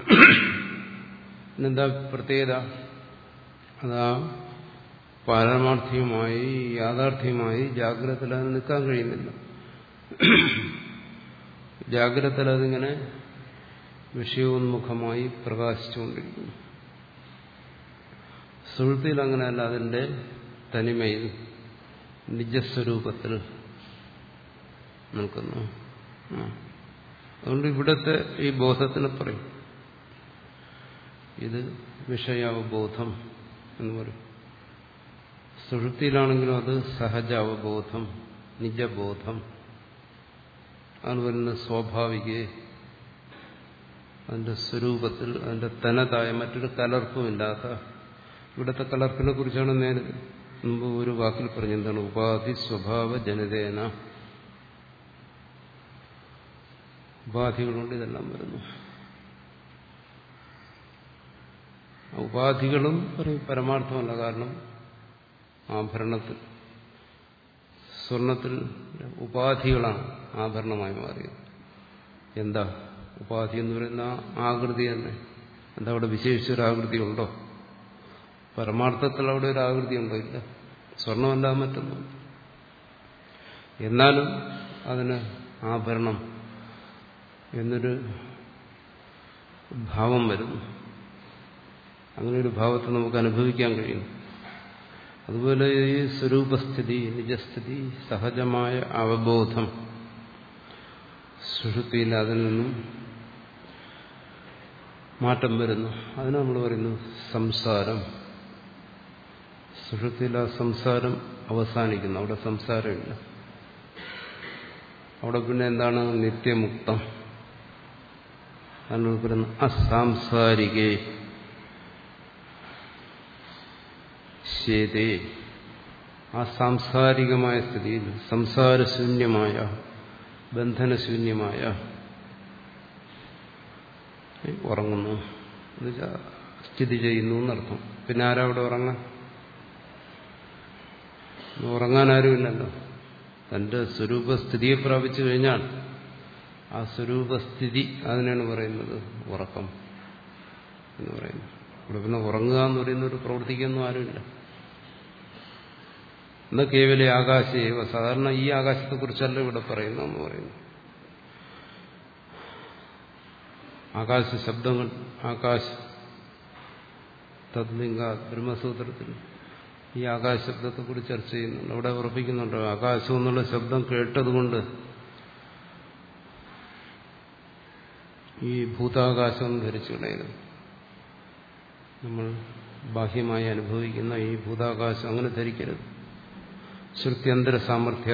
എന്താ പ്രത്യേകത അതാ പാരമാർത്ഥ്യമായി യാഥാർത്ഥ്യമായി ജാഗ്രതത്തിൽ അത് നിൽക്കാൻ കഴിയുന്നില്ല ജാഗ്രതത്തിൽ അതിങ്ങനെ വിഷയോന്മുഖമായി പ്രകാശിച്ചുകൊണ്ടിരിക്കുന്നു സുഹൃത്തിയിൽ അങ്ങനെയല്ല അതിന്റെ തനിമയിൽ നിജസ്വരൂപത്തിൽ നിൽക്കുന്നു അതുകൊണ്ട് ഇവിടുത്തെ ഈ ബോധത്തിന് പറയും ഇത് വിഷയാവബോധം എന്ന് പറയും സുഷുപ്തിയിലാണെങ്കിലും അത് സഹജ അവബോധം നിജബോധം അതാണ് പറയുന്നത് സ്വാഭാവിക അതിന്റെ സ്വരൂപത്തിൽ അതിന്റെ തനതായ മറ്റൊരു കലർപ്പുമില്ലാത്ത ഇവിടുത്തെ കലർപ്പിനെ കുറിച്ചാണ് നേരെ മുമ്പ് ഒരു വാക്കിൽ പറഞ്ഞു എന്താണ് ഉപാധി സ്വഭാവ ജനതേന ഉപാധികളുണ്ട് ഇതെല്ലാം വരുന്നു ഉപാധികളും പറയും പരമാർത്ഥമല്ല കാരണം ആഭരണത്തിൽ സ്വർണത്തിൽ ഉപാധികളാണ് ആഭരണമായി മാറിയത് എന്താ ഉപാധി എന്ന് പറയുന്ന ആകൃതി തന്നെ എന്താ അവിടെ വിശേഷിച്ചൊരാകൃതി ഉണ്ടോ പരമാർത്ഥത്തിൽ അവിടെ ഒരു ആകൃതി ഉണ്ടോ ഇല്ല സ്വർണമല്ല മറ്റൊന്നും എന്നാലും അതിന് ആഭരണം എന്നൊരു ഭാവം വരുന്നു അങ്ങനെ ഒരു ഭാവത്തെ നമുക്ക് അനുഭവിക്കാൻ കഴിയും അതുപോലെ ഈ സ്വരൂപസ്ഥിതി നിജസ്ഥിതി സഹജമായ അവബോധം സുഷുതിയിൽ അതിൽ നിന്നും മാറ്റം വരുന്നു അതിന് നമ്മൾ പറയുന്നു സംസാരം സുഷുതിയിൽ ആ സംസാരം അവസാനിക്കുന്നു അവിടെ സംസാരമില്ല അവിടെ പിന്നെ എന്താണ് നിത്യമുക്തം അതിനോട് പറയുന്നു അസാംസാരികേ ശേതേ ആ സാംസാരികമായ സ്ഥിതിയിൽ സംസാരശൂന്യമായ ബന്ധനശൂന്യമായ ഉറങ്ങുന്നു എന്നുവെച്ചാൽ സ്ഥിതി ചെയ്യുന്നു എന്നർത്ഥം പിന്നെ ആരാ അവിടെ ഉറങ്ങാൻ ഉറങ്ങാൻ ആരുമില്ലല്ലോ തന്റെ സ്വരൂപസ്ഥിതിയെ പ്രാപിച്ചു കഴിഞ്ഞാൽ ആ സ്വരൂപസ്ഥിതി അതിനാണ് പറയുന്നത് ഉറക്കം എന്ന് പറയുന്നത് ഇവിടെ പിന്നെ ഉറങ്ങുക എന്ന് പറയുന്ന ഒരു പ്രവർത്തിക്കൊന്നും ആരുമില്ല എന്നാൽ കേവല ആകാശേവ സാധാരണ ഈ ആകാശത്തെക്കുറിച്ചല്ല ഇവിടെ പറയുന്നതെന്ന് പറയുന്നു ആകാശ ശബ്ദങ്ങൾ ആകാശ തദ്ലിംഗ ബ്രഹ്മസൂത്രത്തിൽ ഈ ആകാശ ശബ്ദത്തെക്കുറിച്ച് ചർച്ച ചെയ്യുന്നുണ്ട് അവിടെ ഉറപ്പിക്കുന്നുണ്ട് ആകാശം എന്നുള്ള ശബ്ദം കേട്ടതുകൊണ്ട് ഈ ഭൂതാകാശം ധരിച്ചു കളയരുത് നമ്മൾ ബാഹ്യമായി അനുഭവിക്കുന്ന ഈ ഭൂതാകാശം അങ്ങനെ ധരിക്കരുത് ശ്രുത്യന്തര സാമർഥ്യ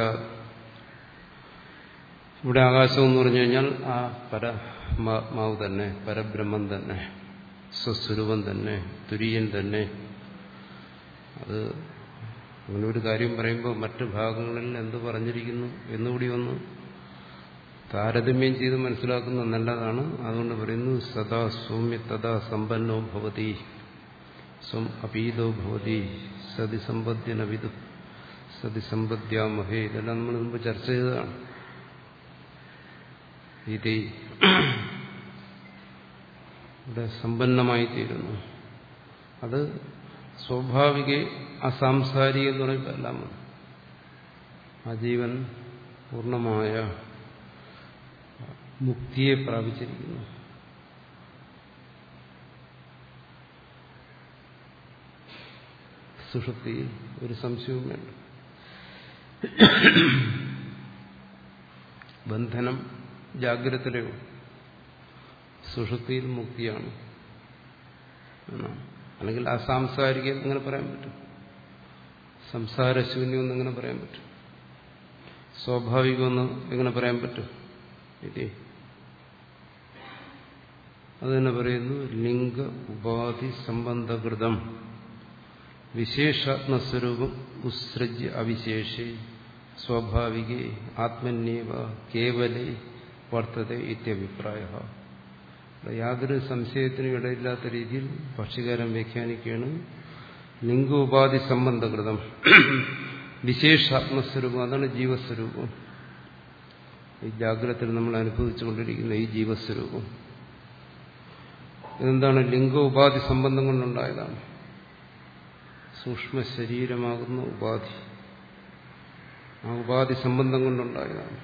ഇവിടെ ആകാശം എന്ന് പറഞ്ഞു കഴിഞ്ഞാൽ ആ പരമാത്മാവ് തന്നെ പരബ്രഹ്മം തന്നെ സ്വസ്വരൂപം തന്നെ തുര്യൻ തന്നെ അത് അങ്ങനെ ഒരു കാര്യം പറയുമ്പോൾ മറ്റ് ഭാഗങ്ങളിൽ എന്ത് പറഞ്ഞിരിക്കുന്നു എന്നുകൂടി ഒന്ന് താരതമ്യം ചെയ്ത് മനസ്സിലാക്കുന്നത് നല്ലതാണ് അതുകൊണ്ട് പറയുന്നു സദാ സൗമ്യ തഥാ സമ്പന്നോ ഭവതി സ്വം അപീതോ ഭവതി സതി സമ്പദ്യന വിദു സതി സമ്പദ്യാമഹേ ഇതെല്ലാം നമ്മൾ മുമ്പ് ചർച്ച ചെയ്തതാണ് ഇത് ഇവിടെ സമ്പന്നമായി തീരുന്നു അത് സ്വാഭാവിക അസാംസാരിക എന്ന് പറയുമ്പോൾ എല്ലാം ആ ജീവൻ പൂർണ്ണമായ മുക്തിയെ പ്രാപിച്ചിരിക്കുന്നു സുഷുപ്തിയിൽ ഒരു സംശയവും വേണ്ട ബന്ധനം ജാഗ്രതയിലേ സുഷുപ്തിയിൽ മുക്തിയാണ് എന്നാണ് അല്ലെങ്കിൽ അസാംസാരിക എങ്ങനെ പറയാൻ പറ്റും സംസാരശൂന്യം എന്ന് എങ്ങനെ പറയാൻ പറ്റും സ്വാഭാവികമെന്ന് എങ്ങനെ പറയാൻ പറ്റും ഇതേ അത് തന്നെ പറയുന്നു ലിംഗ ഉപാധി സംബന്ധകൃതം വിശേഷാത്മസ്വരൂപം ഉത്സൃജ്യ അവിശേഷേ സ്വാഭാവികേ ആത്മന്യേവ കേവലേ വർത്തത ഇത്യഭിപ്രായ യാതൊരു സംശയത്തിനും ഇടയില്ലാത്ത രീതിയിൽ ഭക്ഷ്യകാരൻ വ്യാഖ്യാനിക്കുകയാണ് ലിംഗോപാധി സംബന്ധകൃതം വിശേഷാത്മസ്വരൂപം അതാണ് ജീവസ്വരൂപം ഈ ജാഗ്രതയിൽ നമ്മൾ അനുഭവിച്ചുകൊണ്ടിരിക്കുന്ന ഈ ജീവസ്വരൂപം ഇതെന്താണ് ലിംഗോപാധി സംബന്ധം കൊണ്ടുണ്ടായതാണ് സൂക്ഷ്മ ശരീരമാകുന്ന ഉപാധി ആ ഉപാധി സംബന്ധം കൊണ്ടുണ്ടായതാണ്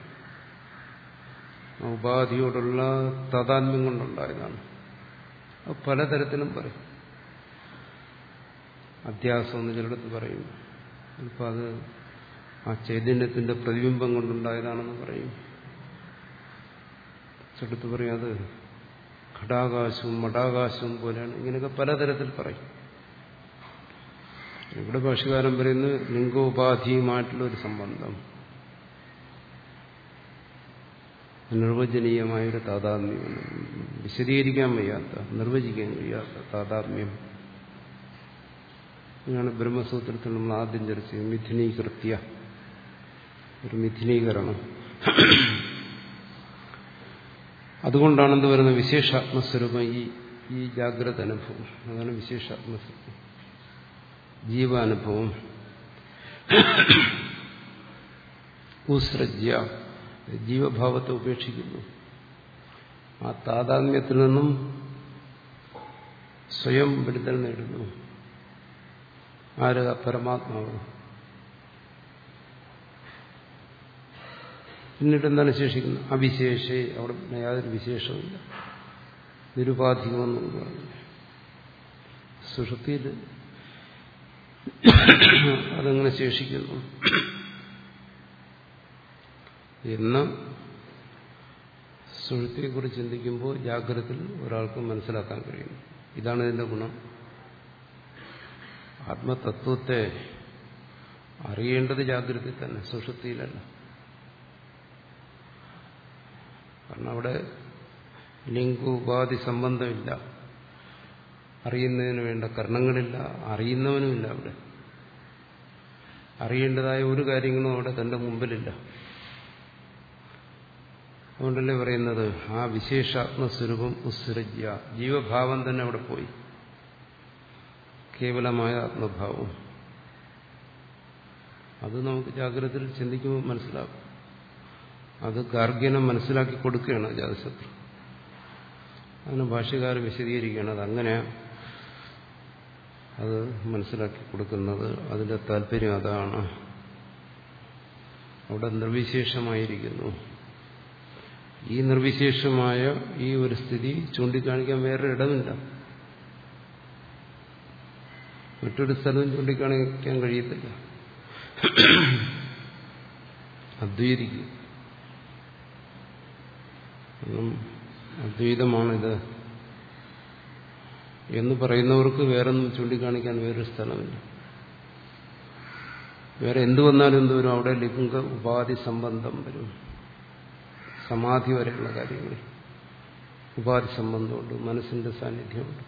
ആ ഉപാധിയോടുള്ള താതാത്മ്യം കൊണ്ടുണ്ടായതാണ് അത് പലതരത്തിലും പറയും അധ്യാസം എന്ന് ചിലടത്ത് പറയും ഇപ്പം അത് ആ ചൈതന്യത്തിന്റെ പ്രതിബിംബം കൊണ്ടുണ്ടായതാണെന്ന് പറയും ചിലടത്ത് പറയും അത് ഘടാകാശവും മഠാകാശവും പോലെയാണ് ഇങ്ങനെയൊക്കെ പലതരത്തിൽ പറയും ഇവിടെ ഭാഷകാരൻ പറയുന്നത് ലിംഗോപാധിയുമായിട്ടുള്ള ഒരു സംബന്ധം നിർവചനീയമായൊരു താതാത്മ്യം വിശദീകരിക്കാൻ വയ്യാത്ത നിർവചിക്കാൻ കഴിയാത്ത താതാത്മ്യം ഇതാണ് ബ്രഹ്മസൂത്രത്തിൽ നമ്മൾ ആദ്യം ചർച്ച ചെയ്തത് മിഥുനീകൃത്യ ഒരു മിഥുനീകരണം അതുകൊണ്ടാണ് എന്ത് പറയുന്നത് വിശേഷാത്മസ്വരൂപം ഈ ഈ ജാഗ്രത അനുഭവം അതാണ് വിശേഷാത്മസ്വരൂപം ജീവാനുഭവം ഉസ്രജ്യ ജീവഭാവത്തെ ഉപേക്ഷിക്കുന്നു ആ താതാത്മ്യത്തിൽ നിന്നും സ്വയം വിടുതൽ നേടുന്നു ആര് പരമാത്മാവ് പിന്നീട് എന്താണ് ശേഷിക്കുന്നത് അവിശേഷേ അവിടെ പിന്നെ യാതൊരു വിശേഷമില്ല നിരുപാധികമെന്ന് പറഞ്ഞു സുഷുപ്തിയിൽ അതങ്ങനെ ശേഷിക്കുന്നു എന്ന് സുഷുപ്തിയെക്കുറിച്ച് ചിന്തിക്കുമ്പോൾ ജാഗ്രതയിൽ ഒരാൾക്ക് മനസ്സിലാക്കാൻ കഴിയും ഇതാണ് ഇതിന്റെ ഗുണം ആത്മതത്വത്തെ അറിയേണ്ടത് ജാഗ്രതയിൽ തന്നെ സുഷുപ്തിയിലല്ല കാരണം അവിടെ ലിംഗോപാധി സംബന്ധമില്ല അറിയുന്നതിന് വേണ്ട കർണങ്ങളില്ല അറിയുന്നവനുമില്ല അവിടെ അറിയേണ്ടതായ ഒരു കാര്യങ്ങളും അവിടെ തന്റെ മുമ്പിലില്ല അതുകൊണ്ടല്ലേ പറയുന്നത് ആ വിശേഷാത്മസ്വരൂപം ഉത്സൃജ്യ ജീവഭാവം തന്നെ അവിടെ പോയി കേവലമായ ആത്മഭാവം അത് നമുക്ക് ജാഗ്രതയിൽ ചിന്തിക്കുമ്പോൾ മനസ്സിലാക്കും അത് ഗാർഗ്യനം മനസ്സിലാക്കി കൊടുക്കുകയാണ് ജാതശത്രു അതിന് ഭാഷ്യകാരൻ വിശദീകരിക്കുകയാണ് അതങ്ങനെ അത് മനസ്സിലാക്കി കൊടുക്കുന്നത് അതിന്റെ താല്പര്യം അതാണ് അവിടെ നിർവിശേഷമായിരിക്കുന്നു ഈ നിർവിശേഷമായ ഈ ഒരു സ്ഥിതി ചൂണ്ടിക്കാണിക്കാൻ വേറൊരു ഇടമില്ല മറ്റൊരു സ്ഥലവും ചൂണ്ടിക്കാണിക്കാൻ കഴിയത്തില്ല അദ്വൈതിക്ക് കാരണം അദ്വൈതമാണിത് എന്ന് പറയുന്നവർക്ക് വേറൊന്നും ചൂണ്ടിക്കാണിക്കാൻ വേറൊരു സ്ഥലമില്ല വേറെ എന്തു വന്നാലും എന്ത് വരും അവിടെ ലിംഗ ഉപാധി സംബന്ധം വരും സമാധി വരെയുള്ള കാര്യങ്ങളിൽ ഉപാധി സംബന്ധമുണ്ട് മനസ്സിന്റെ സാന്നിധ്യമുണ്ട്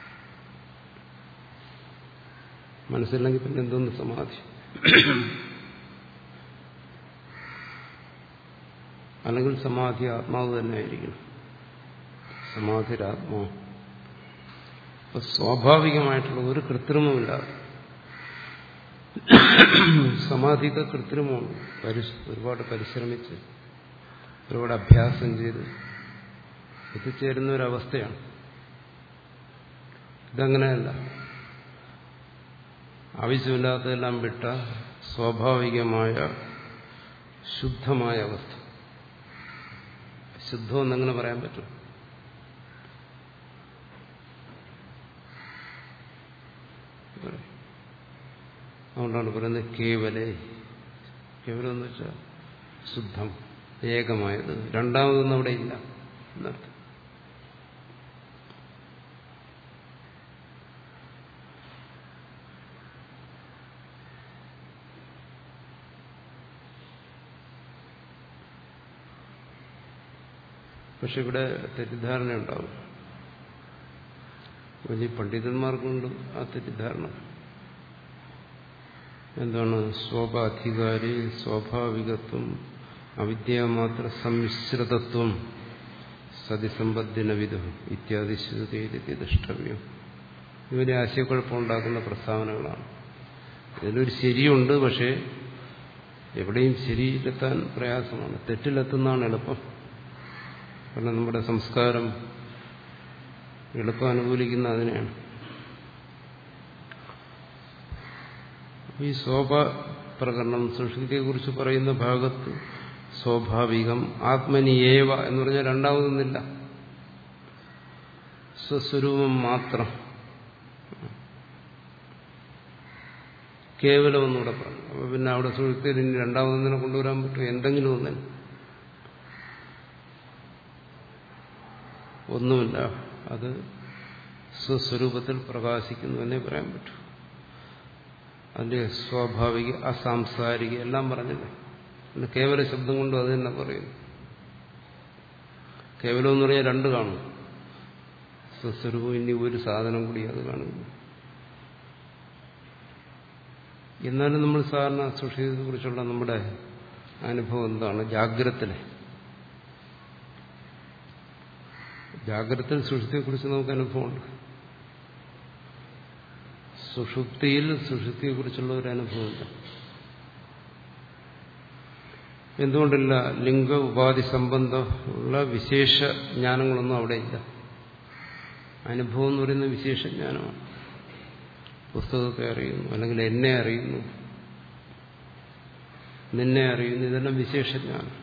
മനസ്സില്ലെങ്കിൽ പിന്നെ എന്തോന്ന് സമാധി അല്ലെങ്കിൽ സമാധി ആത്മാവ് തന്നെ ആയിരിക്കണം സമാധിരാത്മാവ് അപ്പൊ സ്വാഭാവികമായിട്ടുള്ള ഒരു കൃത്രിമമില്ലാതെ സമാധിക്ക് കൃത്രിമമാണ് ഒരുപാട് പരിശ്രമിച്ച് ഒരുപാട് അഭ്യാസം ചെയ്ത് എത്തിച്ചേരുന്ന ഒരവസ്ഥയാണ് ഇതങ്ങനെയല്ല ആവശ്യമില്ലാത്തതെല്ലാം വിട്ട സ്വാഭാവികമായ ശുദ്ധമായ അവസ്ഥ ശുദ്ധമെന്നെങ്ങനെ പറയാൻ പറ്റും അതുകൊണ്ടാണ് പറയുന്നത് കേവലേ കേവലം എന്ന് വെച്ചാൽ ശുദ്ധം ഏകമായത് രണ്ടാമതൊന്നും അവിടെ ഇല്ല എന്നർത്ഥം പക്ഷെ ഇവിടെ തെറ്റിദ്ധാരണ ഉണ്ടാവും വലിയ പണ്ഡിതന്മാർക്കുണ്ട് ആ തെറ്റിദ്ധാരണ എന്താണ് സ്വാഭാധികാരി സ്വാഭാവികത്വം അവിദ്യാമാത്ര സമ്മിശ്രിതത്വം സതിസമ്പത്തിനവിധം ഇത്യാദി ശ്രുതിയിലെത്തി ദൃഷ്ടവ്യം ഇവരെ ആശയക്കുഴപ്പമുണ്ടാക്കുന്ന പ്രസ്താവനകളാണ് ഇതിലൊരു ശരിയുണ്ട് പക്ഷേ എവിടെയും ശരിയിലെത്താൻ പ്രയാസമാണ് തെറ്റിലെത്തുന്നതാണ് എളുപ്പം കാരണം നമ്മുടെ സംസ്കാരം എളുപ്പം അനുകൂലിക്കുന്ന അതിനെയാണ് ഈ ശോഭ പ്രകരണം സുഷുതിയെക്കുറിച്ച് പറയുന്ന ഭാഗത്ത് സ്വാഭാവികം ആത്മനിയേവ എന്ന് പറഞ്ഞാൽ രണ്ടാമതൊന്നില്ല സ്വസ്വരൂപം മാത്രം കേവലം ഒന്നുകൂടെ പറഞ്ഞു അപ്പൊ പിന്നെ അവിടെ സുഹൃത്തിൽ ഇനി രണ്ടാമതൊന്നിനെ കൊണ്ടുവരാൻ പറ്റും എന്തെങ്കിലും ഒന്നിന് ഒന്നുമില്ല അത് സ്വസ്വരൂപത്തിൽ പ്രകാശിക്കുന്നു എന്നേ പറയാൻ പറ്റൂ അതിന്റെ സ്വാഭാവിക അസാംസാരിക എല്ലാം പറഞ്ഞില്ലേ പിന്നെ കേവല ശബ്ദം കൊണ്ടും അത് തന്നെ പറയുന്നു കേവലം എന്ന് പറഞ്ഞാൽ രണ്ട് കാണും സ്വസ്വരൂപം ഇനി ഒരു സാധനം കൂടി അത് കാണുന്നു എന്നാലും നമ്മൾ സാധാരണ സുഷീതത്തെ കുറിച്ചുള്ള നമ്മുടെ അനുഭവം എന്താണ് ജാഗ്രതത്തിലെ ജാഗ്രതയിൽ സുഷുപ്തിയെക്കുറിച്ച് നമുക്ക് അനുഭവമുണ്ട് സുഷുപ്തിയിൽ സുഷുപ്തിയെക്കുറിച്ചുള്ള ഒരു അനുഭവമില്ല എന്തുകൊണ്ടില്ല ലിംഗ ഉപാധി സംബന്ധമുള്ള വിശേഷ ജ്ഞാനങ്ങളൊന്നും അവിടെ ഇല്ല അനുഭവം എന്ന് പറയുന്ന വിശേഷ ജ്ഞാനമാണ് പുസ്തകത്തെ അറിയുന്നു അല്ലെങ്കിൽ എന്നെ അറിയുന്നു നിന്നെ അറിയുന്നു ഇതെല്ലാം വിശേഷജ്ഞാനം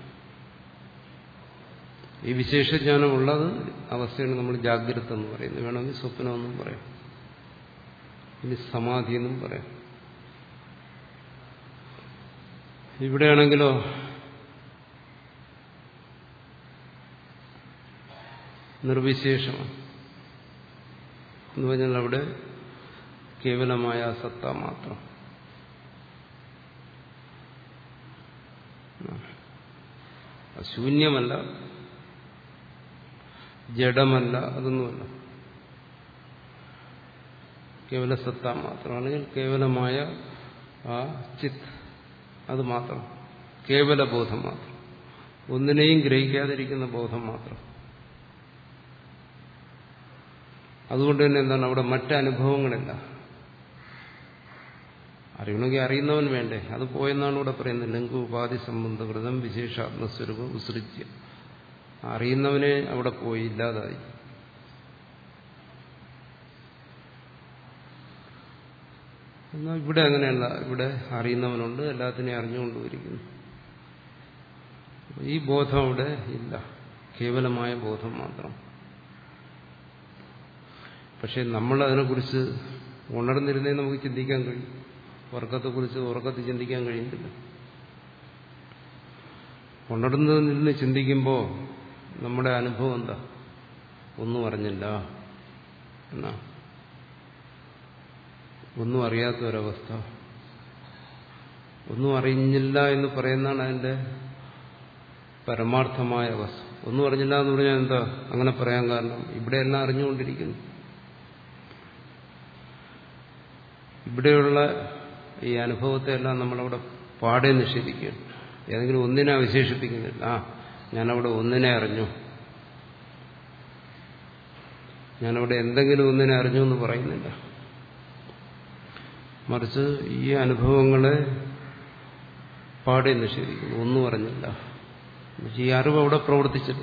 ഈ വിശേഷജ്ഞാനമുള്ളത് അവസ്ഥയാണ് നമ്മൾ ജാഗ്രത എന്ന് പറയുന്നത് വേണമെങ്കിൽ സ്വപ്നമെന്നും പറയാം ഇനി സമാധി എന്നും പറയാം ഇവിടെയാണെങ്കിലോ നിർവിശേഷമാണ് എന്ന് പറഞ്ഞാൽ അവിടെ കേവലമായ സത്ത മാത്രം ശൂന്യമല്ല ജഡമല്ല അതൊന്നുമല്ല കേവല സത്ത മാത്രം അല്ലെങ്കിൽ കേവലമായ ആ ചിത്ത് അത് മാത്രം കേവല ബോധം മാത്രം ഒന്നിനെയും ഗ്രഹിക്കാതിരിക്കുന്ന ബോധം മാത്രം അതുകൊണ്ട് തന്നെ എന്താണ് അവിടെ മറ്റനുഭവങ്ങളില്ല അറിയണമെങ്കിൽ അറിയുന്നവൻ വേണ്ടേ അത് പോയെന്നാണ് ഇവിടെ പറയുന്നത് ലഘു ഉപാധി സംബന്ധകൃതം വിശേഷാത്മസ്വരൂപം വിസൃജ്യ അറിയുന്നവനെ അവിടെ പോയി ഇല്ലാതായി എന്നാൽ ഇവിടെ അങ്ങനെയല്ല ഇവിടെ അറിയുന്നവനുണ്ട് എല്ലാത്തിനെയും അറിഞ്ഞുകൊണ്ടുവരിക്കുന്നു ഈ ബോധം അവിടെ ഇല്ല കേവലമായ ബോധം മാത്രം പക്ഷെ നമ്മൾ അതിനെക്കുറിച്ച് ഉണർന്നിരുന്നേ നമുക്ക് ചിന്തിക്കാൻ കഴിയും ഉറക്കത്തെക്കുറിച്ച് ഉറക്കത്തിൽ ചിന്തിക്കാൻ കഴിയുന്നില്ല ഉണർന്നിരുന്ന് ചിന്തിക്കുമ്പോൾ നമ്മുടെ അനുഭവം എന്താ ഒന്നും അറിഞ്ഞില്ല എന്നാ ഒന്നും അറിയാത്ത ഒരവസ്ഥ ഒന്നും അറിഞ്ഞില്ല എന്ന് പറയുന്നതാണ് അതിന്റെ പരമാർത്ഥമായ അവസ്ഥ ഒന്നും അറിഞ്ഞില്ല എന്ന് പറഞ്ഞാൽ എന്താ അങ്ങനെ പറയാൻ കാരണം ഇവിടെയെല്ലാം അറിഞ്ഞുകൊണ്ടിരിക്കുന്നു ഇവിടെയുള്ള ഈ അനുഭവത്തെ എല്ലാം നമ്മളവിടെ പാടെ നിഷേധിക്കുകയാണ് ഏതെങ്കിലും ഒന്നിനെ അവശേഷിപ്പിക്കുന്നില്ല ആ ഞാനവിടെ ഒന്നിനെ അറിഞ്ഞു ഞാനവിടെ എന്തെങ്കിലും ഒന്നിനെ അറിഞ്ഞു എന്ന് പറയുന്നില്ല മറിച്ച് ഈ അനുഭവങ്ങളെ പാടെ നിഷേധിക്കുന്നു ഒന്നും അറിഞ്ഞില്ല ഈ അറിവ് അവിടെ പ്രവർത്തിച്ചില്ല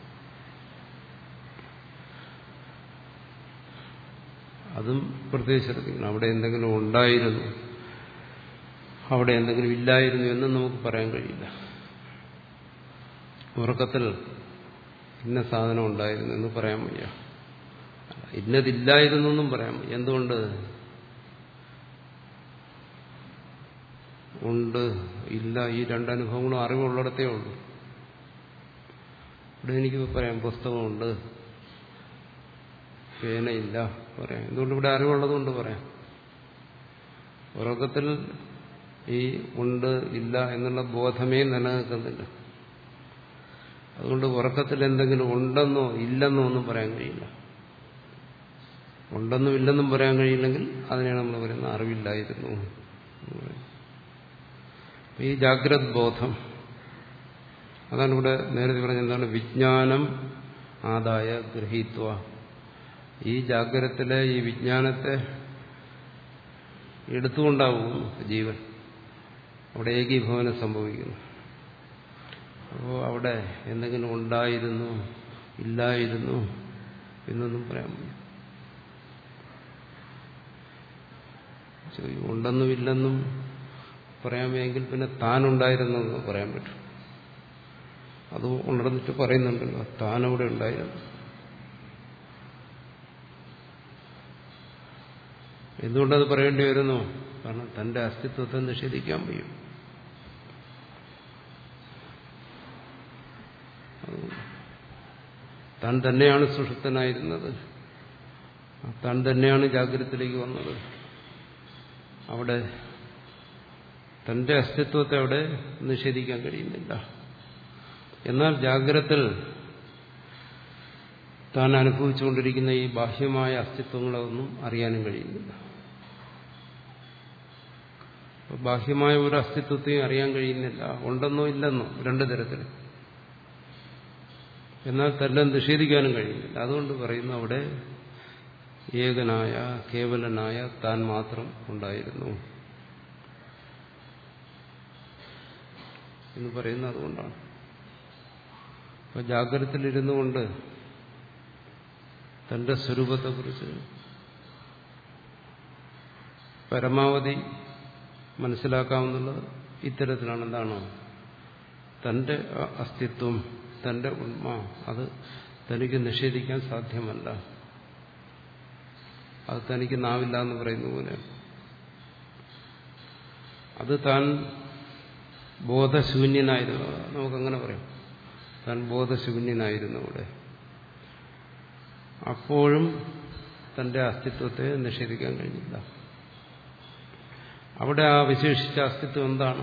അതും പ്രത്യേകിച്ച് ശ്രദ്ധിക്കണം അവിടെ എന്തെങ്കിലും ഉണ്ടായിരുന്നു അവിടെ എന്തെങ്കിലും ഇല്ലായിരുന്നു എന്നും നമുക്ക് പറയാൻ കഴിയില്ല ഉറക്കത്തിൽ ഇന്ന സാധനം ഉണ്ടായിരുന്നു എന്ന് പറയാൻ വയ്യ ഇന്നതില്ലായിരുന്നു എന്നും പറയാം എന്തുകൊണ്ട് ഉണ്ട് ഇല്ല ഈ രണ്ടനുഭവങ്ങളും അറിവുള്ളിടത്തേ ഉള്ളൂ ഇവിടെ എനിക്ക് പറയാം പുസ്തകമുണ്ട് പേനയില്ല പറയാം എന്തുകൊണ്ട് ഇവിടെ അറിവുള്ളതുകൊണ്ട് പറയാം ഉറക്കത്തിൽ ഈ ഉണ്ട് ഇല്ല എന്നുള്ള ബോധമേ നിലനിൽക്കുന്നില്ല അതുകൊണ്ട് ഉറക്കത്തിൽ എന്തെങ്കിലും ഉണ്ടെന്നോ ഇല്ലെന്നോ ഒന്നും പറയാൻ കഴിയില്ല ഉണ്ടെന്നും ഇല്ലെന്നും പറയാൻ കഴിയില്ലെങ്കിൽ അതിനെയാണ് നമ്മൾ പറയുന്നത് അറിവില്ലായിരുന്നു ഈ ജാഗ്രത് ബോധം അതാണ് ഇവിടെ നേരത്തെ പറഞ്ഞ എന്താണ് വിജ്ഞാനം ആദായ ഗ്രഹീത്വ ഈ ജാഗ്രതത്തിലെ ഈ വിജ്ഞാനത്തെ എടുത്തുകൊണ്ടാവുന്നു ജീവൻ അവിടെ ഏകീഭവനം സംഭവിക്കുന്നു അപ്പോൾ അവിടെ എന്തെങ്കിലും ഉണ്ടായിരുന്നു ഇല്ലായിരുന്നു എന്നൊന്നും പറയാൻ വയ്യ ഉണ്ടെന്നും ഇല്ലെന്നും പറയാമെങ്കിൽ പിന്നെ താനുണ്ടായിരുന്നെന്ന് പറയാൻ പറ്റും അത് ഉണർന്നിട്ട് പറയുന്നുണ്ടല്ലോ താനവിടെ ഉണ്ടായിരുന്നു എന്തുകൊണ്ടത് പറയേണ്ടി വരുന്നു കാരണം തന്റെ അസ്തിത്വത്തെ നിഷേധിക്കാൻ വയ്യും താൻ തന്നെയാണ് സുഷുപ്തനായിരുന്നത് താൻ തന്നെയാണ് ജാഗ്രതത്തിലേക്ക് വന്നത് അവിടെ തന്റെ അസ്തിത്വത്തെ അവിടെ നിഷേധിക്കാൻ കഴിയുന്നില്ല എന്നാൽ ജാഗ്രത്തിൽ താൻ അനുഭവിച്ചുകൊണ്ടിരിക്കുന്ന ഈ ബാഹ്യമായ അസ്തിത്വങ്ങളൊന്നും അറിയാനും കഴിയുന്നില്ല ബാഹ്യമായ ഒരു അസ്തിത്വത്തെയും അറിയാൻ കഴിയുന്നില്ല ഉണ്ടെന്നോ ഇല്ലെന്നോ രണ്ടു തരത്തിൽ എന്നാൽ തന്നെ നിഷേധിക്കാനും കഴിയുന്നില്ല അതുകൊണ്ട് പറയുന്നു അവിടെ ഏകനായ കേവലനായ താൻ മാത്രം ഉണ്ടായിരുന്നു എന്ന് പറയുന്നത് അതുകൊണ്ടാണ് അപ്പൊ ജാഗ്രതത്തിലിരുന്നു കൊണ്ട് തന്റെ സ്വരൂപത്തെക്കുറിച്ച് പരമാവധി മനസ്സിലാക്കാവുന്നത് ഇത്തരത്തിലാണ് എന്താണോ തന്റെ അസ്തിത്വം തന്റെ ഉണ്മ അത് തനിക്ക് നിഷേധിക്കാൻ സാധ്യമല്ല അത് തനിക്ക് നാവില്ല എന്ന് പറയുന്ന പോലെ അത് താൻ ബോധശൂന്യനായിരുന്നു നമുക്കങ്ങനെ പറയാം താൻ ബോധശൂന്യനായിരുന്നു അവിടെ അപ്പോഴും തന്റെ അസ്തിത്വത്തെ നിഷേധിക്കാൻ കഴിഞ്ഞില്ല അവിടെ ആ വിശേഷിച്ച അസ്തിത്വം എന്താണ്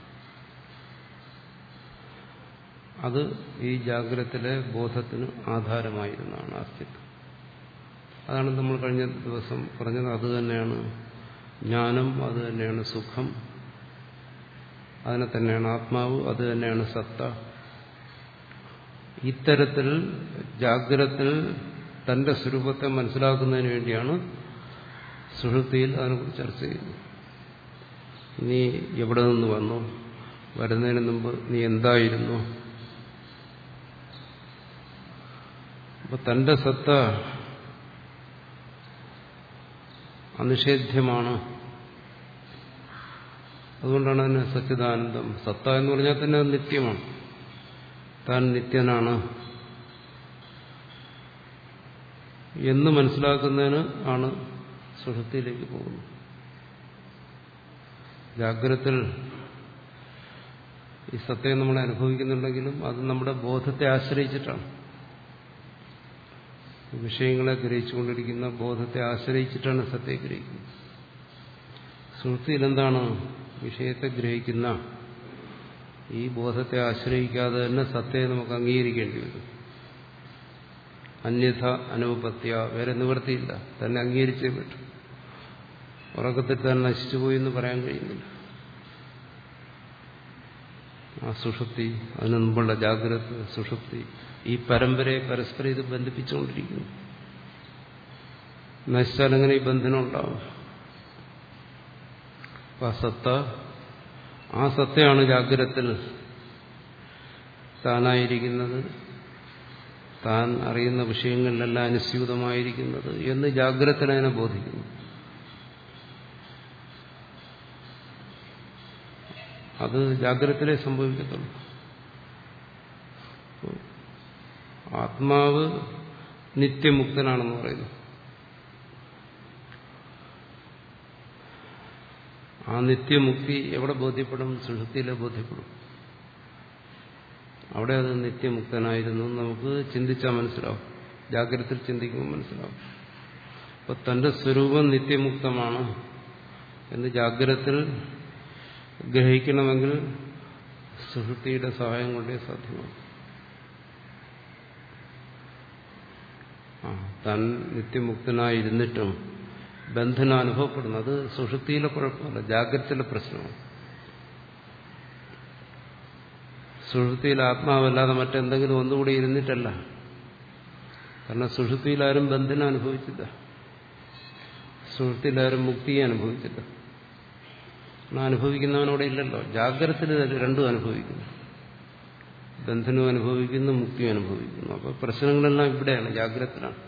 അത് ഈ ജാഗ്രതത്തിലെ ബോധത്തിന് ആധാരമായിരുന്നാണ് അസ്തിത്വം അതാണ് നമ്മൾ കഴിഞ്ഞ ദിവസം പറഞ്ഞത് അത് തന്നെയാണ് ജ്ഞാനം അത് തന്നെയാണ് സുഖം അതിനെ തന്നെയാണ് ആത്മാവ് അത് തന്നെയാണ് സത്ത ഇത്തരത്തിൽ ജാഗ്രതത്തിൽ തന്റെ സ്വരൂപത്തെ മനസ്സിലാക്കുന്നതിന് വേണ്ടിയാണ് സുഹൃത്തിയിൽ അതിനെക്കുറിച്ച് ചർച്ച ചെയ്യുന്നത് നീ എവിടെ നിന്ന് വന്നു വരുന്നതിന് മുമ്പ് നീ എന്തായിരുന്നു അപ്പൊ തന്റെ സത്ത അനിഷേധ്യമാണ് അതുകൊണ്ടാണ് അതിന് സച്ചിദാനന്ദം സത്ത എന്ന് പറഞ്ഞാൽ തന്നെ അത് നിത്യമാണ് താൻ നിത്യനാണ് എന്ന് മനസ്സിലാക്കുന്നതിന് ആണ് സുഷുപ്തിയിലേക്ക് പോകുന്നത് ജാഗ്രതത്തിൽ ഈ സത്യം നമ്മൾ അനുഭവിക്കുന്നുണ്ടെങ്കിലും അത് നമ്മുടെ ബോധത്തെ ആശ്രയിച്ചിട്ടാണ് വിഷയങ്ങളെ ഗ്രഹിച്ചുകൊണ്ടിരിക്കുന്ന ബോധത്തെ ആശ്രയിച്ചിട്ടാണ് സത്യം ഗ്രഹിക്കുന്നത് സുഹൃത്തിയിൽ എന്താണ് വിഷയത്തെ ഗ്രഹിക്കുന്ന ഈ ബോധത്തെ ആശ്രയിക്കാതെ തന്നെ സത്യത്തെ നമുക്ക് അംഗീകരിക്കേണ്ടി വരും അന്യഥ അനുപത്യ വേറെ നിവൃത്തിയില്ല തന്നെ അംഗീകരിച്ചേ പറ്റും ഉറക്കത്തിൽ തന്നെ നശിച്ചുപോയി എന്ന് പറയാൻ കഴിയുന്നില്ല ആ സുഷുപ്തി അതിന് മുമ്പുള്ള ജാഗ്രത സുഷുപ്തി ഈ പരമ്പരയെ പരസ്പരം ഇത് ബന്ധിപ്പിച്ചുകൊണ്ടിരിക്കുന്നു നശിച്ചാൽ എങ്ങനെ ഈ ബന്ധനം ഉണ്ടാവും ആ സത്ത ആ സത്തയാണ് ജാഗ്രതത്തിൽ താനായിരിക്കുന്നത് താൻ അറിയുന്ന വിഷയങ്ങളിലെല്ലാം അനുസ്യൂതമായിരിക്കുന്നത് എന്ന് ജാഗ്രതത്തിൽ അതിനെ ബോധിക്കുന്നു അത് ജാഗ്രതത്തിലേ സംഭവിക്കത്തുള്ളൂ ആത്മാവ് നിത്യമുക്തനാണെന്ന് പറയുന്നു ആ നിത്യമുക്തി എവിടെ ബോധ്യപ്പെടും സുഷുപ്തിയിലെ ബോധ്യപ്പെടും അവിടെ അത് നിത്യമുക്തനായിരുന്നു നമുക്ക് ചിന്തിച്ചാൽ മനസ്സിലാവും ജാഗ്രതത്തിൽ ചിന്തിക്കുമ്പോൾ മനസ്സിലാവും അപ്പൊ തന്റെ സ്വരൂപം നിത്യമുക്തമാണ് എന്ന് ജാഗ്രതത്തിൽ ഗ്രഹിക്കണമെങ്കിൽ സുഷുപ്തിയുടെ സഹായം കൊണ്ടേ സാധ്യമാണ് ആ താൻ നിത്യമുക്തനായിരുന്നിട്ടും ബന്ധനം അനുഭവപ്പെടുന്നു അത് സുഷുപ്തിയിലെ കുഴപ്പമല്ല ജാഗ്രതയിലെ പ്രശ്നമാണ് സുഷുപ്തിയിൽ ആത്മാവല്ലാതെ മറ്റെന്തെങ്കിലും ഒന്നുകൂടി ഇരുന്നിട്ടല്ല കാരണം സുഷുപ്തിയിൽ ആരും ബന്ധനം അനുഭവിച്ചില്ല സുഷുപ്തിയിൽ ആരും മുക്തിയെ അനുഭവിച്ചില്ല അനുഭവിക്കുന്നവനോടെ ഇല്ലല്ലോ ജാഗ്രതത്തിൽ രണ്ടും അനുഭവിക്കുന്നു ബന്ധനവും അനുഭവിക്കുന്നു മുക്തിയും അനുഭവിക്കുന്നു അപ്പൊ പ്രശ്നങ്ങളെല്ലാം ഇവിടെയാണ് ജാഗ്രതത്തിലാണ്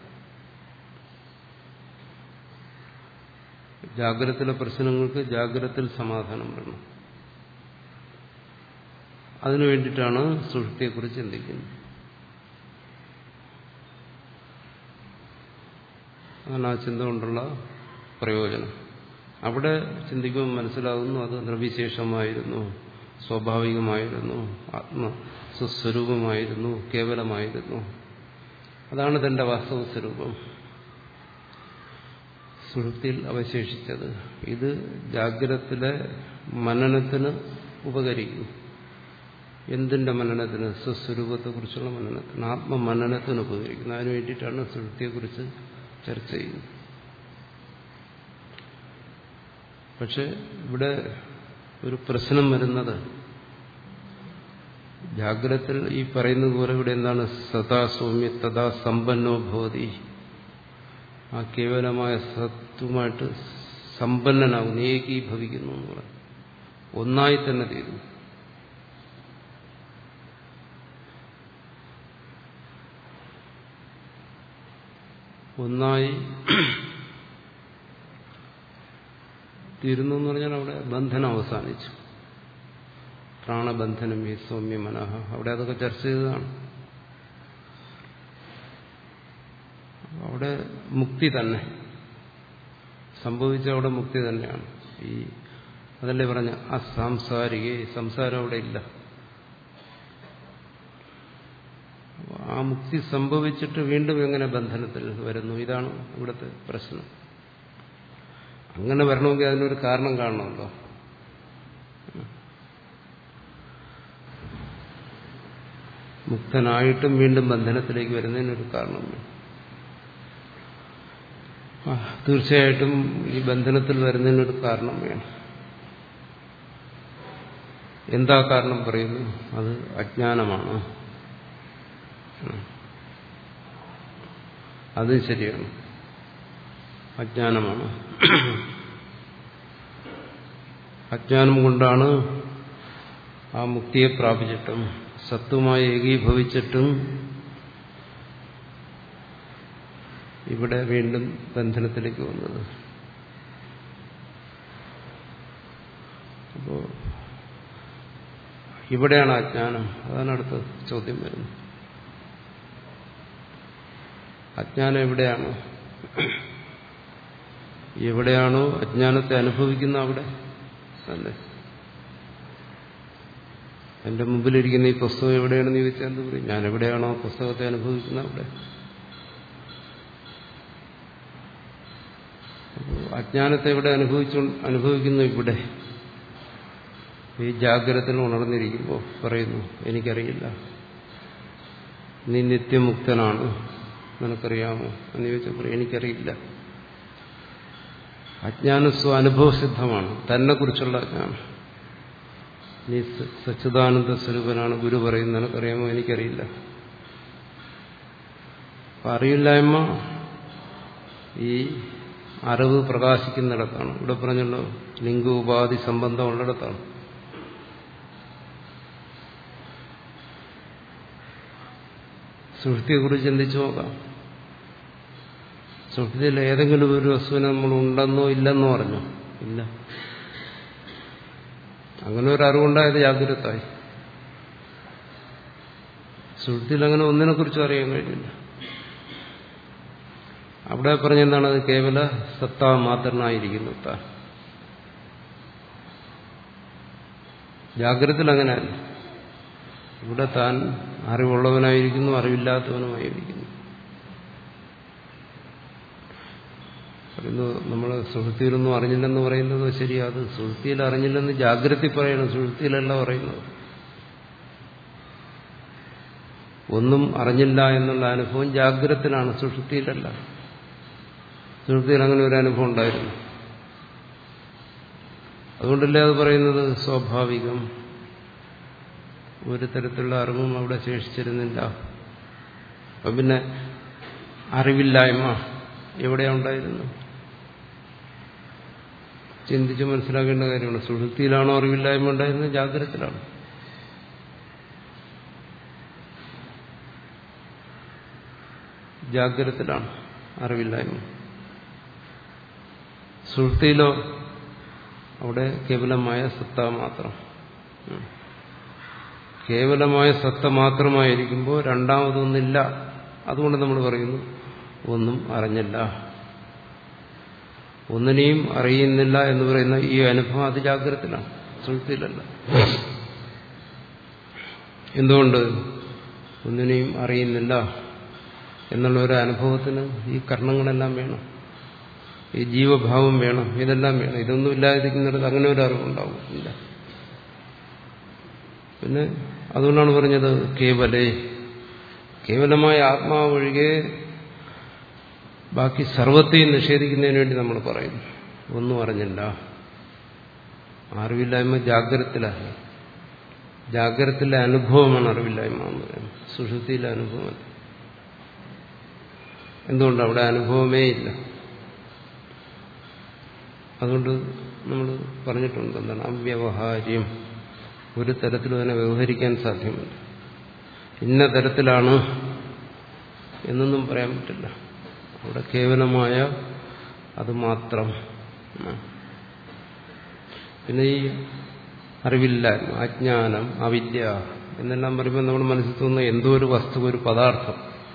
ജാഗ്രതത്തിലെ പ്രശ്നങ്ങൾക്ക് ജാഗ്രതത്തിൽ സമാധാനം വരണം അതിനു വേണ്ടിയിട്ടാണ് സുഷുപ്തിയെക്കുറിച്ച് ചിന്തിക്കുന്നത് അതാണ് ആ ചിന്ത കൊണ്ടുള്ള പ്രയോജനം അവിടെ ചിന്തിക്കുമ്പോൾ മനസ്സിലാകുന്നു അത് നിർവിശേഷമായിരുന്നു സ്വാഭാവികമായിരുന്നു ആത്മ സുസ്വരൂപമായിരുന്നു കേവലമായിരുന്നു അതാണ് തന്റെ വാസ്തവ സ്വരൂപം സുഹൃത്തിയിൽ അവശേഷിച്ചത് ഇത് ജാഗ്രതത്തിലെ മനനത്തിന് ഉപകരിക്കും എന്തിന്റെ മനനത്തിന് സ്വസ്വരൂപത്തെക്കുറിച്ചുള്ള മനനത്തിന് ആത്മമനനത്തിന് ഉപകരിക്കുന്നു അതിനു വേണ്ടിയിട്ടാണ് സുഹൃത്തിയെക്കുറിച്ച് ചർച്ച ചെയ്യുന്നത് പക്ഷെ ഇവിടെ ഒരു പ്രശ്നം വരുന്നത് ജാഗ്രതത്തിൽ ഈ പറയുന്നത് പോലെ ഇവിടെ എന്താണ് സദാ സൗമ്യ തഥാ സമ്പന്നോ ഭവതി ആ കേവലമായ സത്വമായിട്ട് സമ്പന്നനാകും ഏകീഭവിക്കുന്നു എന്ന് പറയും ഒന്നായി തന്നെ തീരുന്നു ഒന്നായി തീരുന്നു എന്ന് പറഞ്ഞാൽ അവിടെ ബന്ധനം അവസാനിച്ചു പ്രാണബന്ധനം ഈ സൗമ്യ മനഃ അവിടെ അതൊക്കെ ചർച്ച ചെയ്തതാണ് അവിടെ മുക്തി തന്നെ സംഭവിച്ച അവിടെ മുക്തി തന്നെയാണ് ഈ അതല്ലേ പറഞ്ഞ അസാംസാരിക സംസാരം അവിടെ ഇല്ല ആ മുക്തി സംഭവിച്ചിട്ട് വീണ്ടും എങ്ങനെ ബന്ധനത്തിൽ വരുന്നു ഇതാണ് ഇവിടുത്തെ പ്രശ്നം അങ്ങനെ വരണമെങ്കിൽ അതിനൊരു കാരണം കാണണമല്ലോ മുക്തനായിട്ടും വീണ്ടും ബന്ധനത്തിലേക്ക് വരുന്നതിനൊരു കാരണം തീർച്ചയായിട്ടും ഈ ബന്ധനത്തിൽ വരുന്നതിനൊരു കാരണം വേണം എന്താ കാരണം പറയുന്നു അത് അജ്ഞാനമാണ് അത് ശരിയാണ് അജ്ഞാനമാണ് അജ്ഞാനം കൊണ്ടാണ് ആ മുക്തിയെ പ്രാപിച്ചിട്ടും സത്വമായി ഏകീഭവിച്ചിട്ടും ഇവിടെ വീണ്ടും ബന്ധനത്തിലേക്ക് വന്നത് അപ്പോ ഇവിടെയാണ് അജ്ഞാനം അതാണ് അടുത്ത ചോദ്യം വരുന്നത് അജ്ഞാനം എവിടെയാണ് എവിടെയാണോ അജ്ഞാനത്തെ അനുഭവിക്കുന്ന അവിടെ അല്ലേ എന്റെ മുമ്പിലിരിക്കുന്ന ഈ പുസ്തകം എവിടെയാണെന്ന് ചോദിച്ചാൽ എന്ത് പറയും ഞാൻ എവിടെയാണോ പുസ്തകത്തെ അനുഭവിക്കുന്ന അവിടെ അജ്ഞാനത്തെ ഇവിടെ അനുഭവിച്ചു അനുഭവിക്കുന്നു ഇവിടെ ഈ ജാഗ്രതയിൽ ഉണർന്നിരിക്കുമ്പോൾ പറയുന്നു എനിക്കറിയില്ല നീ നിത്യമുക്തനാണ് നിനക്കറിയാമോ എന്ന് ചോദിച്ചപ്പോൾ എനിക്കറിയില്ല അജ്ഞാനം സ്വാനുഭവസിദ്ധമാണ് തന്നെ കുറിച്ചുള്ള അജ്ഞാനം നീ സച്ചിദാനന്ദ സ്വരൂപനാണ് ഗുരു പറയുന്നത് നിനക്കറിയാമോ എനിക്കറിയില്ല അറിയില്ലായ്മ ഈ അറിവ് പ്രകാശിക്കുന്നിടത്താണ് ഇവിടെ പറഞ്ഞല്ലോ ലിംഗ ഉപാധി സംബന്ധം ഉള്ളിടത്താണ് സുഹൃത്തിയെക്കുറിച്ച് ചിന്തിച്ചു നോക്കാം സുഹൃത്തിയിൽ ഏതെങ്കിലും ഒരു വസ്തുവിനെ നമ്മൾ ഉണ്ടെന്നോ ഇല്ലെന്നോ അറിഞ്ഞോ ഇല്ല അങ്ങനെ ഒരു അറിവുണ്ടായത് ജാഗ്രതായി സുഹൃത്തിയിൽ അങ്ങനെ ഒന്നിനെ കുറിച്ചും അറിയാൻ കഴിഞ്ഞില്ല അവിടെ പറഞ്ഞെന്താണ് അത് കേവല സത്താ മാത്രനായിരിക്കുന്നു താൻ ജാഗ്രതയിൽ അങ്ങനെയല്ല ഇവിടെ താൻ അറിവുള്ളവനായിരിക്കുന്നു അറിവില്ലാത്തവനുമായിരിക്കുന്നു പറയുന്നത് നമ്മൾ സുഹൃത്തിയിലൊന്നും അറിഞ്ഞില്ലെന്ന് പറയുന്നത് ശരിയാ അത് സുഹൃത്തിയിൽ അറിഞ്ഞില്ലെന്ന് ജാഗ്രത പറയണം സുഹൃത്തിയിലല്ല പറയുന്നത് ഒന്നും അറിഞ്ഞില്ല എന്നുള്ള അനുഭവം ജാഗ്രതത്തിലാണ് സുഷുപ്തിയിലല്ല സുഷുപ്തിയിൽ അങ്ങനെ ഒരു അനുഭവം ഉണ്ടായിരുന്നു അതുകൊണ്ടല്ലേ അത് പറയുന്നത് സ്വാഭാവികം ഒരു തരത്തിലുള്ള അറിവും അവിടെ ശേഷിച്ചിരുന്നില്ല അപ്പം പിന്നെ അറിവില്ലായ്മ എവിടെയാ ഉണ്ടായിരുന്നു ചിന്തിച്ച് മനസ്സിലാക്കേണ്ട കാര്യമാണ് സുഷുപ്തിയിലാണോ അറിവില്ലായ്മ ഉണ്ടായിരുന്നത് ജാഗ്രതത്തിലാണ് ജാഗ്രതത്തിലാണ് അറിവില്ലായ്മ സുഷുപ്തിയിലോ അവിടെ കേവലമായ സത്ത മാത്രം കേവലമായ സത്ത മാത്രമായിരിക്കുമ്പോൾ രണ്ടാമതൊന്നില്ല അതുകൊണ്ട് നമ്മൾ പറയുന്നു ഒന്നും അറിഞ്ഞില്ല ഒന്നിനെയും അറിയുന്നില്ല എന്ന് പറയുന്ന ഈ അനുഭവം അത് ജാഗ്രതത്തിലാണ് സുഹൃത്തിലല്ല എന്തുകൊണ്ട് ഒന്നിനെയും അറിയുന്നില്ല എന്നുള്ള ഒരു അനുഭവത്തിന് ഈ കർണങ്ങളെല്ലാം വേണം ഈ ജീവഭാവം വേണം ഇതെല്ലാം വേണം ഇതൊന്നും ഇല്ലാതിരിക്കുന്നിടത്ത് അങ്ങനെ ഒരു അറിവുണ്ടാവും ഇല്ല പിന്നെ അതുകൊണ്ടാണ് പറഞ്ഞത് കേവലേ കേവലമായ ആത്മാവ് ഒഴികെ ബാക്കി സർവത്തെയും നിഷേധിക്കുന്നതിന് വേണ്ടി നമ്മൾ പറയുന്നു ഒന്നും അറിഞ്ഞില്ല അറിവില്ലായ്മ ജാഗ്രതത്തിലല്ല ജാഗ്രതത്തിലെ അനുഭവമാണ് അറിവില്ലായ്മ എന്ന് പറയുന്നത് സുഷുതിയിലെ അനുഭവമല്ല എന്തുകൊണ്ട് അവിടെ അനുഭവമേ ഇല്ല അതുകൊണ്ട് നമ്മൾ പറഞ്ഞിട്ടുണ്ട് എന്താണ് അവ്യവഹാര്യം ഒരു തരത്തിലും അതിനെ വ്യവഹരിക്കാൻ സാധ്യമല്ല ഇന്ന തരത്തിലാണ് എന്നൊന്നും പറയാൻ പറ്റില്ല അവിടെ കേവലമായ അത് മാത്രം പിന്നെ ഈ അറിവില്ലായ്മ അജ്ഞാനം അവിദ്യ എന്നെല്ലാം പറയുമ്പോൾ നമ്മുടെ മനസ്സിൽ തോന്നുന്ന എന്തോ ഒരു വസ്തു ഒരു പദാർത്ഥം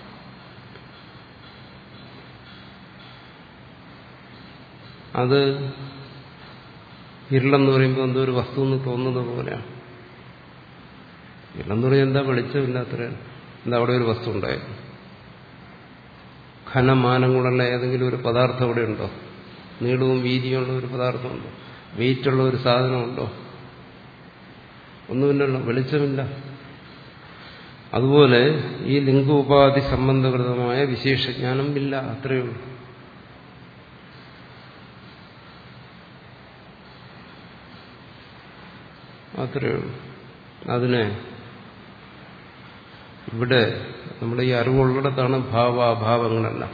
അത് ഇരുളെന്ന് പറയുമ്പോൾ എന്തോ ഒരു വസ്തു എന്ന് തോന്നുന്നത് പോലെയാണ് ഇരുളെന്ന് പറഞ്ഞാൽ എന്താ വെളിച്ചമില്ലാത്ത എന്താ അവിടെ ഒരു വസ്തു ഉണ്ടായിരുന്നു ഘനമാനങ്ങളുള്ള ഏതെങ്കിലും ഒരു പദാർത്ഥം അവിടെ ഉണ്ടോ നീളവും വീതിയുള്ള ഒരു പദാർത്ഥമുണ്ടോ വെയിറ്റുള്ള ഒരു സാധനമുണ്ടോ ഒന്നുമില്ലല്ലോ വെളിച്ചമില്ല അതുപോലെ ഈ ലിംഗോപാധി സംബന്ധകൃതമായ വിശേഷജ്ഞാനം ഇല്ല അത്രയേ ഉള്ളൂ അത്രയേ ഉള്ളൂ അതിനെ ഇവിടെ നമ്മുടെ ഈ അറിവുള്ളിടത്താണ് ഭാവാഭാവങ്ങളെല്ലാം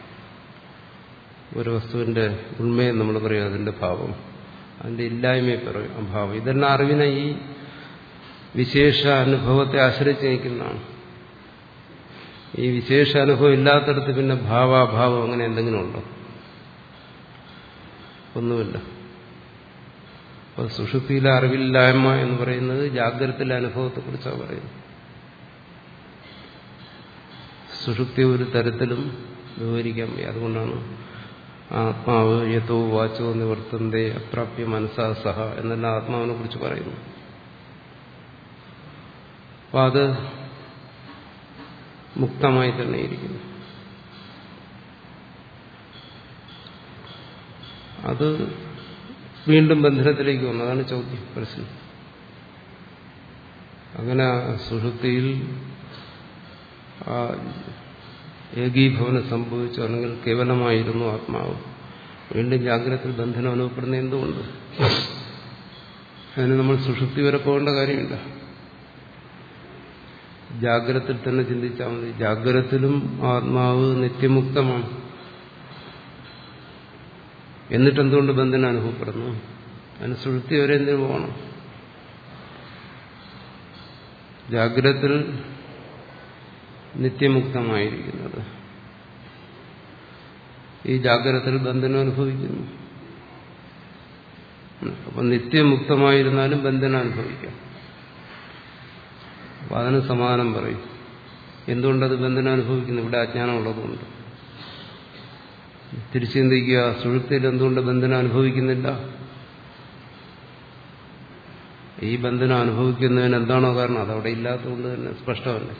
ഒരു വസ്തുവിന്റെ ഉണ്മയെ നമ്മൾ പറയും അതിന്റെ ഭാവം അതിന്റെ ഇല്ലായ്മയെ പറയും അഭാവം ഇതെല്ലാം അറിവിനെ ഈ വിശേഷ അനുഭവത്തെ ആശ്രയിച്ച് നിൽക്കുന്നതാണ് ഈ വിശേഷ അനുഭവം ഇല്ലാത്തടത്ത് പിന്നെ ഭാവാഭാവം അങ്ങനെ എന്തെങ്കിലും ഉണ്ടോ ഒന്നുമില്ല അപ്പോൾ സുഷുപ്തിയിലെ അറിവില്ലായ്മ എന്ന് പറയുന്നത് ജാഗ്രതയിലെ അനുഭവത്തെക്കുറിച്ചാണ് പറയുന്നത് സുഷുപ്തി ഒരു തരത്തിലും വിവരിക്കാൻ വയ്യ അതുകൊണ്ടാണ് ആത്മാവ് യഥോ വാച്ചോ നിവർത്തന്തേ അപ്രാപ്യ മനസ്സാ സഹ എന്നെല്ലാം ആത്മാവിനെ കുറിച്ച് പറയുന്നു അപ്പൊ അത് മുക്തമായി തന്നെ ഇരിക്കുന്നു അത് വീണ്ടും ബന്ധനത്തിലേക്ക് വന്നു അതാണ് ചോദ്യം പ്രശ്നം അങ്ങനെ സുഷുപ്തിയിൽ ആ ഏകീഭവനം സംഭവിച്ചു അല്ലെങ്കിൽ കേവലമായിരുന്നു ആത്മാവ് വീണ്ടും ജാഗ്രതത്തിൽ ബന്ധനം അനുഭവപ്പെടുന്ന എന്തുകൊണ്ട് അതിന് നമ്മൾ സുഷുപ്തി വരെ പോകേണ്ട കാര്യമില്ല ജാഗ്രതത്തിൽ തന്നെ ചിന്തിച്ചാൽ മതി ജാഗ്രതത്തിലും ആത്മാവ് നിത്യമുക്തമാണ് എന്നിട്ട് എന്തുകൊണ്ട് ബന്ധനം അനുഭവപ്പെടുന്നു അതിന് സുഷുപ്തി വരെ എന്തിനു പോകണം ജാഗ്രതത്തിൽ നിത്യമുക്തമായിരിക്കുന്നത് ഈ ജാഗ്രതത്തിൽ ബന്ധനം അനുഭവിക്കുന്നു അപ്പം നിത്യമുക്തമായിരുന്നാലും ബന്ധനം അനുഭവിക്കാം അപ്പം അതിന് സമാധാനം പറയും എന്തുകൊണ്ടത് ബന്ധനം അനുഭവിക്കുന്നു ഇവിടെ അജ്ഞാനം ഉള്ളതുകൊണ്ട് തിരിച്ചു ചിന്തിക്കുക സുഹൃത്തിൽ എന്തുകൊണ്ട് ബന്ധനം അനുഭവിക്കുന്നില്ല ഈ ബന്ധനം അനുഭവിക്കുന്നതിന് എന്താണോ കാരണം അതവിടെ ഇല്ലാത്തതുകൊണ്ട് തന്നെ സ്പഷ്ടമല്ലേ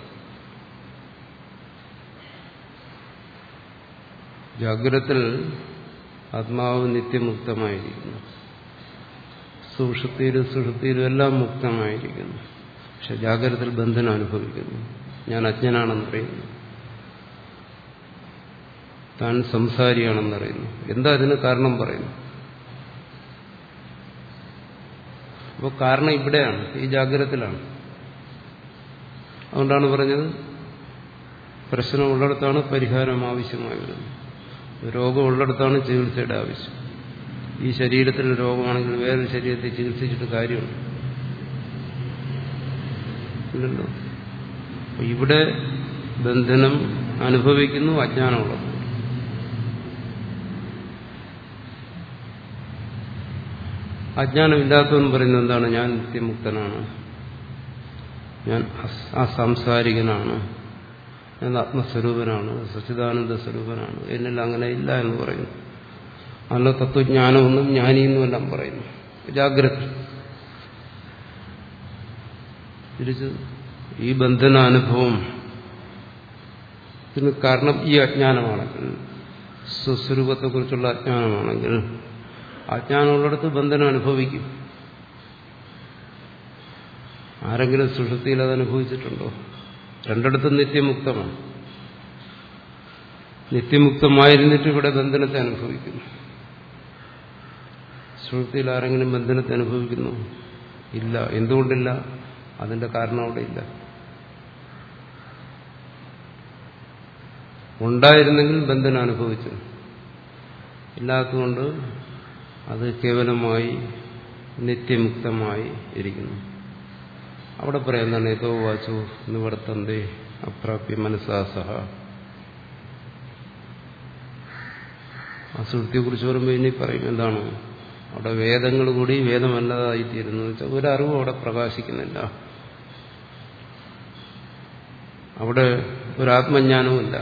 ജാഗ്രത്തിൽ ആത്മാവ് നിത്യമുക്തമായിരിക്കുന്നു സുഷുപ്തിയിലും സുഷുപ്തിയിലും എല്ലാം മുക്തമായിരിക്കുന്നു പക്ഷെ ജാഗ്രതത്തിൽ ബന്ധനം അനുഭവിക്കുന്നു ഞാൻ അജ്ഞനാണെന്ന് പറയുന്നു താൻ സംസാരിയാണെന്ന് അറിയുന്നു എന്താ അതിന് കാരണം പറയുന്നു അപ്പോൾ കാരണം ഇവിടെയാണ് ഈ ജാഗ്രതത്തിലാണ് അതുകൊണ്ടാണ് പറഞ്ഞത് പ്രശ്നം ഉള്ളിടത്താണ് പരിഹാരം ആവശ്യമായി വരുന്നത് രോഗം ഉള്ളിടത്താണ് ചികിത്സയുടെ ആവശ്യം ഈ ശരീരത്തിൽ രോഗമാണെങ്കിൽ വേറൊരു ശരീരത്തെ ചികിത്സിച്ചിട്ട് കാര്യമുണ്ട് ഇല്ലല്ലോ ഇവിടെ ബന്ധനം അനുഭവിക്കുന്നു അജ്ഞാനമുള്ളത് അജ്ഞാനമില്ലാത്തവൻ പറയുന്നത് എന്താണ് ഞാൻ നിത്യമുക്തനാണ് ഞാൻ അസാംസാരികനാണ് ഞാൻ ആത്മസ്വരൂപനാണ് സച്ചിദാനന്ദ സ്വരൂപനാണ് എന്നിൽ അങ്ങനെ ഇല്ല എന്ന് പറയുന്നു നല്ല തത്വജ്ഞാനമൊന്നും ജ്ഞാനിയെന്നുമെല്ലാം പറയുന്നു ജാഗ്രത തിരിച്ച് ഈ ബന്ധന അനുഭവം ഇതിന് കാരണം ഈ അജ്ഞാനമാണെങ്കിൽ സ്വസ്വരൂപത്തെക്കുറിച്ചുള്ള അജ്ഞാനമാണെങ്കിൽ അജ്ഞാനമുള്ളിടത്ത് ബന്ധനം അനുഭവിക്കും ആരെങ്കിലും സുഷുപ്തിയിൽ അത് അനുഭവിച്ചിട്ടുണ്ടോ രണ്ടിടത്തും നിത്യമുക്തമാണ് നിത്യമുക്തമായിരുന്നിട്ട് ഇവിടെ ബന്ധനത്തെ അനുഭവിക്കുന്നു സുഷുപ്തിയിൽ ആരെങ്കിലും ബന്ധനത്തെ അനുഭവിക്കുന്നു ഇല്ല എന്തുകൊണ്ടില്ല അതിന്റെ കാരണം അവിടെ ഇല്ല ഉണ്ടായിരുന്നെങ്കിൽ ബന്ധനം അനുഭവിച്ചു ഇല്ലാത്തതുകൊണ്ട് അത് കേവലമായി നിത്യമുക്തമായി ഇരിക്കുന്നു അവിടെ പറയുന്നതാണ് ഏതോ വാച്ചു നിവർത്തന്തേ അപ്രാപ്യ മനസ്സാസഹ അസുഖത്തെക്കുറിച്ച് പറയുമ്പോൾ ഇനി പറയും എന്താണ് അവിടെ വേദങ്ങൾ കൂടി വേദമല്ലാതായിത്തീരുന്നു വെച്ചാൽ ഒരറിവും അവിടെ പ്രകാശിക്കുന്നില്ല അവിടെ ഒരാത്മജ്ഞാനവുമില്ല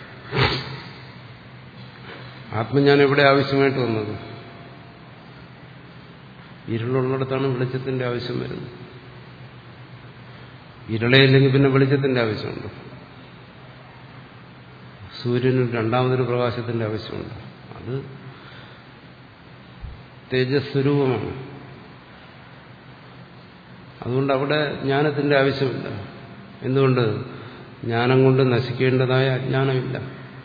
ആത്മജ്ഞാനം എവിടെ ആവശ്യമായിട്ട് വന്നത് ഇരുളുള്ളിടത്താണ് വെളിച്ചത്തിന്റെ ആവശ്യം വരുന്നത് ഇരുളയില്ലെങ്കിൽ പിന്നെ വെളിച്ചത്തിന്റെ ആവശ്യമുണ്ട് സൂര്യന് രണ്ടാമതൊരു പ്രകാശത്തിന്റെ ആവശ്യമുണ്ട് അത് തേജസ്വരൂപമാണ് അതുകൊണ്ട് അവിടെ ജ്ഞാനത്തിന്റെ ആവശ്യമില്ല എന്തുകൊണ്ട് ജ്ഞാനം കൊണ്ട് നശിക്കേണ്ടതായ അജ്ഞാനമില്ല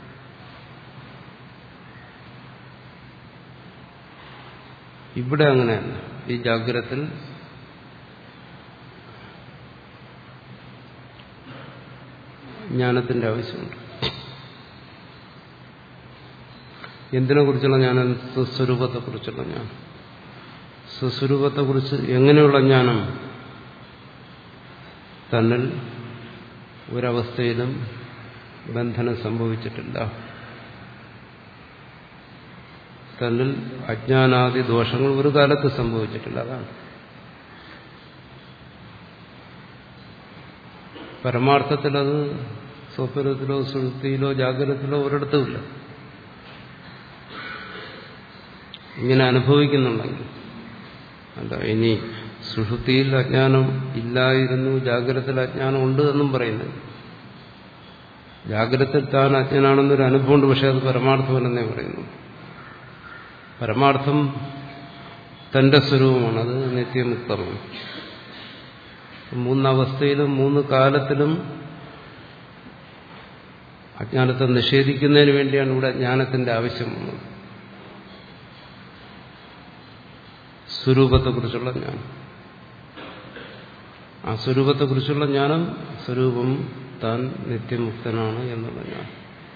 ഇവിടെ അങ്ങനെയല്ല ഈ ജാഗ്രത്തിൽ ജ്ഞാനത്തിന്റെ ആവശ്യമുണ്ട് എന്തിനെ കുറിച്ചുള്ള ജ്ഞാനം സ്വസ്വരൂപത്തെക്കുറിച്ചുള്ള ജ്ഞാനം സ്വസ്വരൂപത്തെക്കുറിച്ച് എങ്ങനെയുള്ള ജ്ഞാനം തന്നിൽ ഒരവസ്ഥയിലും ബന്ധനം സംഭവിച്ചിട്ടില്ല തന്നിൽ അജ്ഞാനാദി ദോഷങ്ങൾ ഒരു കാലത്ത് സംഭവിച്ചിട്ടില്ല അതാണ് പരമാർത്ഥത്തിൽ അത് സ്വപ്നത്തിലോ സുഹൃത്തിയിലോ ജാഗ്രതത്തിലോ ഒരിടത്തുമില്ല ഇങ്ങനെ അനുഭവിക്കുന്നുണ്ടെങ്കിൽ അല്ല ഇനി സുഷുതിയിൽ അജ്ഞാനം ഇല്ലായിരുന്നു ജാഗ്രതത്തിൽ അജ്ഞാനം ഉണ്ട് എന്നും പറയുന്നത് ജാഗ്രതത്തിൽ താൻ അജ്ഞനാണെന്നൊരു അനുഭവമുണ്ട് പക്ഷെ അത് പരമാർത്ഥമല്ലെന്നേ പറയുന്നു പരമാർത്ഥം തന്റെ സ്വരൂപമാണ് അത് നിത്യമുക്തമാണ് മൂന്നവസ്ഥയിലും മൂന്ന് കാലത്തിലും അജ്ഞാനത്തെ നിഷേധിക്കുന്നതിന് വേണ്ടിയാണ് ഇവിടെ ജ്ഞാനത്തിന്റെ ആവശ്യം വന്നത് സ്വരൂപത്തെക്കുറിച്ചുള്ള ജ്ഞാനം ആ സ്വരൂപത്തെക്കുറിച്ചുള്ള ജ്ഞാനം സ്വരൂപം താൻ നിത്യമുക്തനാണ് എന്നുള്ള ജ്ഞാനം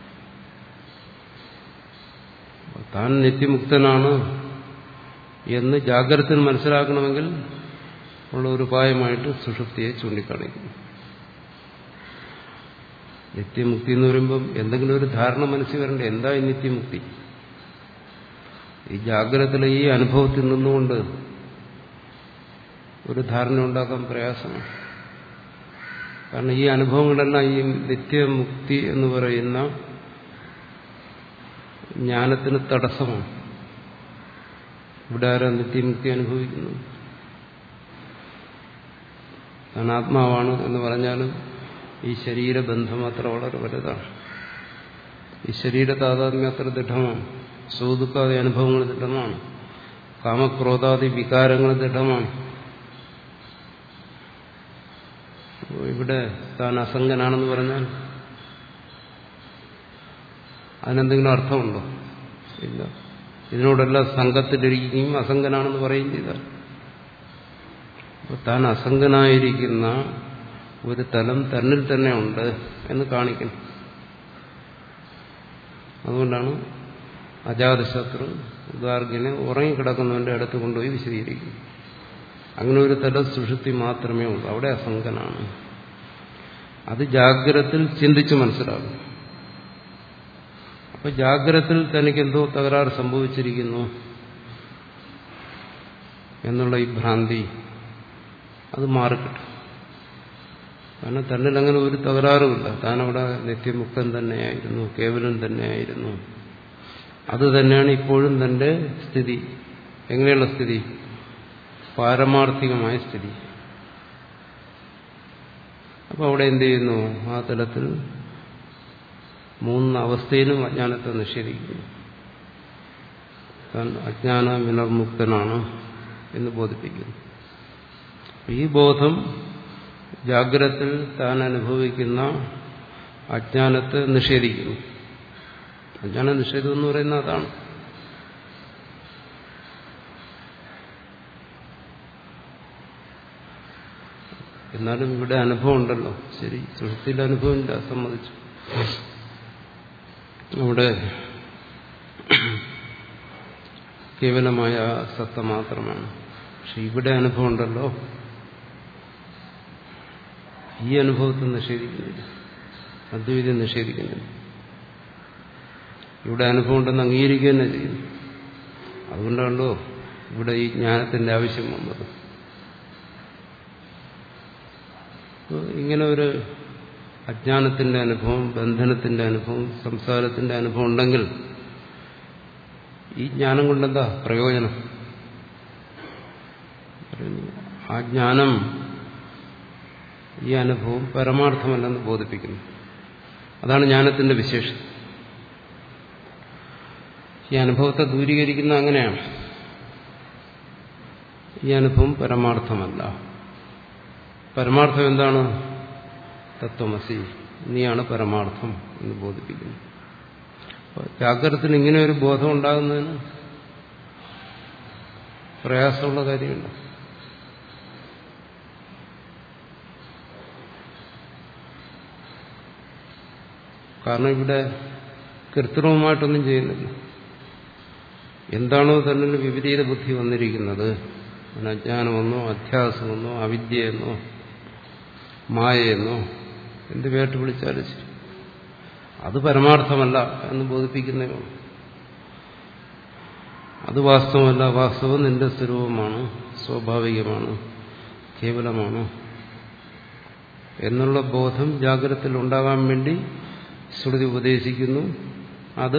താൻ നിത്യമുക്തനാണ് എന്ന് ജാഗ്രതയിൽ മനസ്സിലാക്കണമെങ്കിൽ ഉള്ള ഒരു ഉപായമായിട്ട് സുഷുപ്തിയെ ചൂണ്ടിക്കാണിക്കുന്നു നിത്യമുക്തി എന്ന് പറയുമ്പം എന്തെങ്കിലും ഒരു ധാരണ മനസ്സിൽ വരണ്ടേ എന്താ ഈ നിത്യമുക്തി ഈ ജാഗ്രതയിലെ ഈ അനുഭവത്തിൽ നിന്നുകൊണ്ട് ഒരു ധാരണ ഉണ്ടാക്കാൻ പ്രയാസമാണ് കാരണം ഈ അനുഭവങ്ങളെല്ലാം ഈ നിത്യമുക്തി എന്ന് പറയുന്ന ജ്ഞാനത്തിന് തടസ്സമാണ് ഇവിടെ ആരാ നിത്യമുക്തി അനുഭവിക്കുന്നു താൻ ആത്മാവാണ് എന്ന് പറഞ്ഞാലും ഈ ശരീരബന്ധം അത്ര വളരെ വലുതാണ് ഈ ശരീര താതാത്മ്യം അത്ര ദൃഢമാണ് സുഖദുഃഖാദി അനുഭവങ്ങൾ ദൃഢമാണ് കാമക്രോധാദി വികാരങ്ങൾ ദൃഢമാണ് ഇവിടെ താൻ അസംഗനാണെന്ന് പറഞ്ഞാൽ അതിനെന്തെങ്കിലും അർത്ഥമുണ്ടോ ഇല്ല ഇതിനോടെല്ലാം സംഘത്തിലിരിക്കുകയും അസംഗനാണെന്ന് പറയുകയും ചെയ്താൽ താൻ അസംഗനായിരിക്കുന്ന ഒരു തലം തന്നിൽ തന്നെ ഉണ്ട് എന്ന് കാണിക്കണം അതുകൊണ്ടാണ് അജാതശത്രു ഗാർഗിനെ ഉറങ്ങിക്കിടക്കുന്നവന്റെ അടുത്ത് കൊണ്ടുപോയി വിശദീകരിക്കും അങ്ങനെ ഒരു തല സുഷുപ്തി മാത്രമേ ഉള്ളൂ അവിടെ അസംഗനാണ് അത് ജാഗ്രത്തിൽ ചിന്തിച്ച് മനസ്സിലാകും അപ്പൊ ജാഗ്രത്തിൽ തനിക്ക് എന്തോ തകരാറ് സംഭവിച്ചിരിക്കുന്നു എന്നുള്ള ഈ ഭ്രാന്തി അത് മാറിക്കിട്ടും കാരണം തന്നിൽ അങ്ങനെ ഒരു തകരാറുമില്ല താനവിടെ നിത്യമുക്തൻ തന്നെയായിരുന്നു കേവലൻ തന്നെയായിരുന്നു അത് തന്നെയാണ് ഇപ്പോഴും തന്റെ സ്ഥിതി എങ്ങനെയുള്ള സ്ഥിതി പാരമാർത്ഥികമായ സ്ഥിതി അപ്പൊ അവിടെ എന്ത് ചെയ്യുന്നു ആ തലത്തിൽ മൂന്ന് അവസ്ഥയിലും അജ്ഞാനത്തെ നിഷേധിക്കുന്നു താൻ അജ്ഞാന വിനർമുക്തനാണ് എന്ന് ബോധിപ്പിക്കുന്നു ഈ ബോധം ജാഗ്രത്തിൽ താൻ അനുഭവിക്കുന്ന അജ്ഞാനത്തെ നിഷേധിക്കുന്നു അജ്ഞാന നിഷേധം എന്ന് പറയുന്നത് അതാണ് എന്നാലും ഇവിടെ അനുഭവം ഉണ്ടല്ലോ ശരി സുഹൃത്തിയുടെ അനുഭവം ഇല്ല സമ്മതിച്ചു അവിടെ കേവലമായ സത്ത മാത്രമാണ് പക്ഷെ ഇവിടെ അനുഭവം ഉണ്ടല്ലോ ഈ അനുഭവത്തെ നിഷേധിക്കുന്നില്ല അദ്വൈതം നിഷേധിക്കുന്നില്ല ഇവിടെ അനുഭവം ഉണ്ടെന്ന് അംഗീകരിക്കുക തന്നെ ചെയ്യുന്നു അതുകൊണ്ടാണല്ലോ ഇവിടെ ഈ ജ്ഞാനത്തിന്റെ ആവശ്യം വന്നത് ഇങ്ങനെ ഒരു അജ്ഞാനത്തിന്റെ അനുഭവം ബന്ധനത്തിന്റെ അനുഭവം സംസാരത്തിന്റെ അനുഭവം ഉണ്ടെങ്കിൽ ഈ ജ്ഞാനം കൊണ്ടെന്താ പ്രയോജനം ആ ജ്ഞാനം ഈ അനുഭവം പരമാർത്ഥമല്ലെന്ന് ബോധിപ്പിക്കുന്നു അതാണ് ജ്ഞാനത്തിന്റെ വിശേഷം ഈ അനുഭവത്തെ ദൂരീകരിക്കുന്ന അങ്ങനെയാണ് ഈ അനുഭവം പരമാർത്ഥമല്ല പരമാർത്ഥം എന്താണ് തത്വമസി നീയാണ് പരമാർത്ഥം എന്ന് ബോധിപ്പിക്കുന്നു ജാഗ്രതത്തിൽ ഇങ്ങനെ ഒരു ബോധം ഉണ്ടാകുന്നതിന് പ്രയാസമുള്ള കാര്യമുണ്ട് കാരണം ഇവിടെ കൃത്രിമമായിട്ടൊന്നും ചെയ്യുന്നില്ല എന്താണോ തന്നെ വിപരീത ബുദ്ധി വന്നിരിക്കുന്നത് അജ്ഞാനമെന്നോ അധ്യാസമെന്നോ അവിദ്യയെന്നോ മായയെന്നോ എന്ത് പേട്ട് വിളിച്ചാലും ശരി അത് പരമാർത്ഥമല്ല എന്ന് ബോധിപ്പിക്കുന്നേ ഉള്ളൂ അത് വാസ്തവമല്ല വാസ്തവം നിന്റെ സ്വരൂപമാണ് സ്വാഭാവികമാണ് കേവലമാണ് എന്നുള്ള ബോധം ജാഗ്രതത്തിൽ ഉണ്ടാകാൻ വേണ്ടി ശ്രുതി ഉപദേശിക്കുന്നു അത്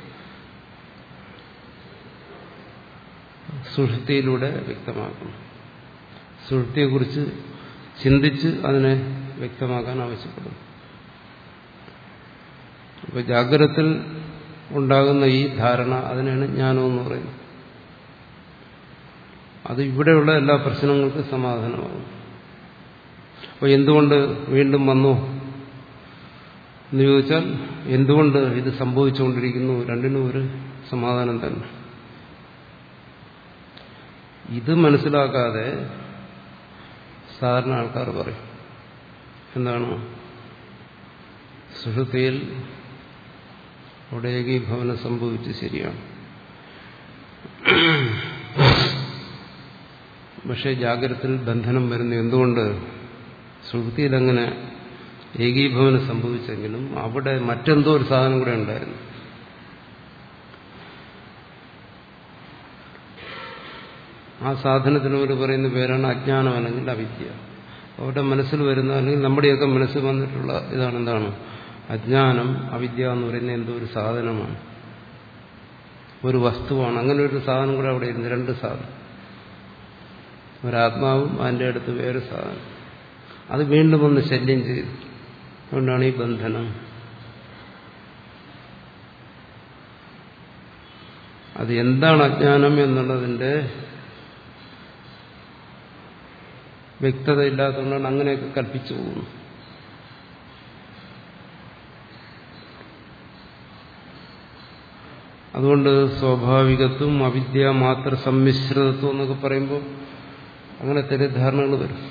സുഷൃത്തിയിലൂടെ വ്യക്തമാക്കണം സുഷൃത്തിയെക്കുറിച്ച് ചിന്തിച്ച് അതിനെ വ്യക്തമാക്കാൻ ആവശ്യപ്പെടുന്നു അപ്പൊ ജാഗ്രതത്തിൽ ഉണ്ടാകുന്ന ഈ ധാരണ അതിനാണ് ജ്ഞാനം എന്ന് പറയുന്നത് അത് ഇവിടെയുള്ള എല്ലാ പ്രശ്നങ്ങൾക്കും സമാധാനമാകും അപ്പോൾ എന്തുകൊണ്ട് വീണ്ടും വന്നു എന്ന് ചോദിച്ചാൽ എന്തുകൊണ്ട് ഇത് സംഭവിച്ചുകൊണ്ടിരിക്കുന്നു രണ്ടിനും ഒരു സമാധാനം തന്നെ ഇത് മനസ്സിലാക്കാതെ സാധാരണ ആൾക്കാർ പറയും എന്താണ് സുഷുതിയിൽ അവിടെ ഏകീഭവനം സംഭവിച്ച് ശരിയാണ് പക്ഷേ ജാഗ്രതത്തിൽ ബന്ധനം വരുന്നു എന്തുകൊണ്ട് സുഹൃത്തിയിലങ്ങനെ ഏകീഭവനം സംഭവിച്ചെങ്കിലും അവിടെ മറ്റെന്തോ ഒരു സാധനം കൂടെ ഉണ്ടായിരുന്നു ആ സാധനത്തിന് ഒരു പറയുന്ന പേരാണ് അജ്ഞാനം അല്ലെങ്കിൽ അവിദ്യ അവരുടെ മനസ്സിൽ വരുന്ന അല്ലെങ്കിൽ നമ്മുടെയൊക്കെ മനസ്സിൽ വന്നിട്ടുള്ള ഇതാണ് എന്താണ് അജ്ഞാനം അവിദ്യ എന്ന് പറയുന്ന എന്തോ ഒരു സാധനമാണ് ഒരു വസ്തുവാണ് അങ്ങനെ ഒരു സാധനം കൂടെ അവിടെ ഇരുന്ന് രണ്ട് സാധനം ഒരാത്മാവും അതിൻ്റെ അടുത്ത് വേറെ സാധനം അത് വീണ്ടും ഒന്ന് ശല്യം ചെയ്തു അതുകൊണ്ടാണ് ഈ ബന്ധനം അത് എന്താണ് അജ്ഞാനം എന്നുള്ളതിന്റെ വ്യക്തത ഇല്ലാത്തതുകൊണ്ടാണ് അങ്ങനെയൊക്കെ കൽപ്പിച്ചു പോകുന്നു അതുകൊണ്ട് സ്വാഭാവികത്വം അവിദ്യ മാത്ര സമ്മിശ്രിതത്വം എന്നൊക്കെ പറയുമ്പോൾ അങ്ങനെ തെറ്റിദ്ധാരണകൾ വരും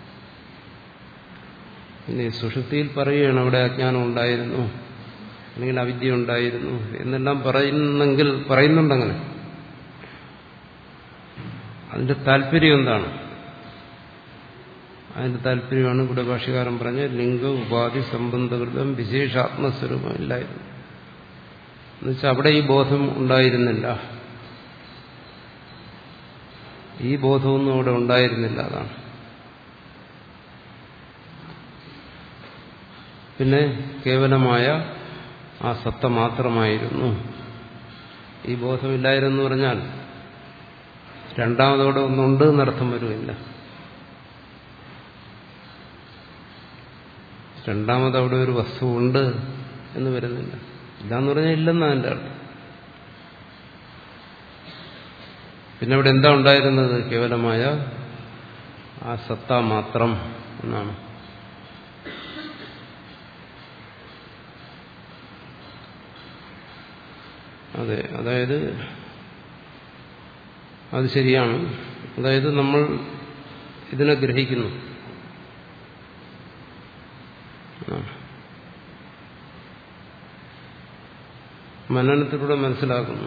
പിന്നെ സുഷുപ്തിയിൽ പറയുകയാണ് അവിടെ അജ്ഞാനം ഉണ്ടായിരുന്നു അല്ലെങ്കിൽ അവിദ്യ ഉണ്ടായിരുന്നു എന്നെല്ലാം പറയുന്നെങ്കിൽ പറയുന്നുണ്ടങ്ങനെ അതിന്റെ താല്പര്യം എന്താണ് അതിന്റെ താല്പര്യമാണ് ഇവിടെ ഭാഷകാരൻ പറഞ്ഞ ലിംഗ ഉപാധി സംബന്ധകൃതം വിശേഷാത്മസ്വരൂപം ഇല്ലായിരുന്നു എന്നുവെച്ചാൽ അവിടെ ഈ ബോധം ഉണ്ടായിരുന്നില്ല ഈ ബോധമൊന്നും അവിടെ ഉണ്ടായിരുന്നില്ല അതാണ് പിന്നെ കേവലമായ ആ സത്ത മാത്രമായിരുന്നു ഈ ബോധമില്ലായിരുന്നു പറഞ്ഞാൽ രണ്ടാമതോടെ ഒന്നുണ്ട് എന്നർത്ഥം വരുമില്ല രണ്ടാമത് അവിടെ ഒരു വസ്തു ഉണ്ട് എന്ന് വരുന്നില്ല ഇല്ലാന്ന് പറഞ്ഞാൽ ഇല്ലെന്നാണ് എൻ്റെ അർത്ഥം പിന്നെ അവിടെ എന്താ ഉണ്ടായിരുന്നത് കേവലമായ ആ സത്ത മാത്രം എന്നാണ് അതെ അതായത് അത് ശരിയാണ് അതായത് നമ്മൾ ഇതിനെ ഗ്രഹിക്കുന്നു മനനത്തിലൂടെ മനസ്സിലാക്കുന്നു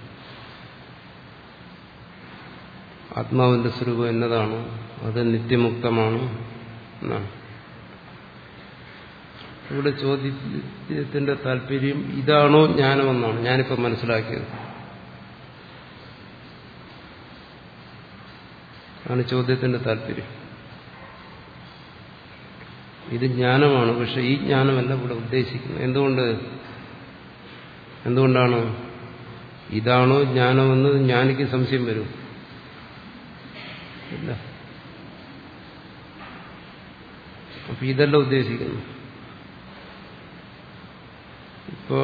ആത്മാവിന്റെ സ്വരൂപം എന്നതാണ് അത് നിത്യമുക്തമാണ് എന്നാണ് ഇവിടെ ചോദ്യത്തിന്റെ താല്പര്യം ഇതാണോ ജ്ഞാനമെന്നാണ് ഞാനിപ്പോൾ മനസ്സിലാക്കിയത് ആണ് ചോദ്യത്തിന്റെ താല്പര്യം ഇത് ജ്ഞാനമാണ് പക്ഷെ ഈ ജ്ഞാനമല്ല ഇവിടെ ഉദ്ദേശിക്കുന്നത് എന്തുകൊണ്ട് എന്തുകൊണ്ടാണ് ഇതാണോ ജ്ഞാനമെന്ന് ജ്ഞാനിക്ക് സംശയം വരും ഇല്ല അപ്പൊ ഇതല്ല ഉദ്ദേശിക്കുന്നു ഇപ്പോ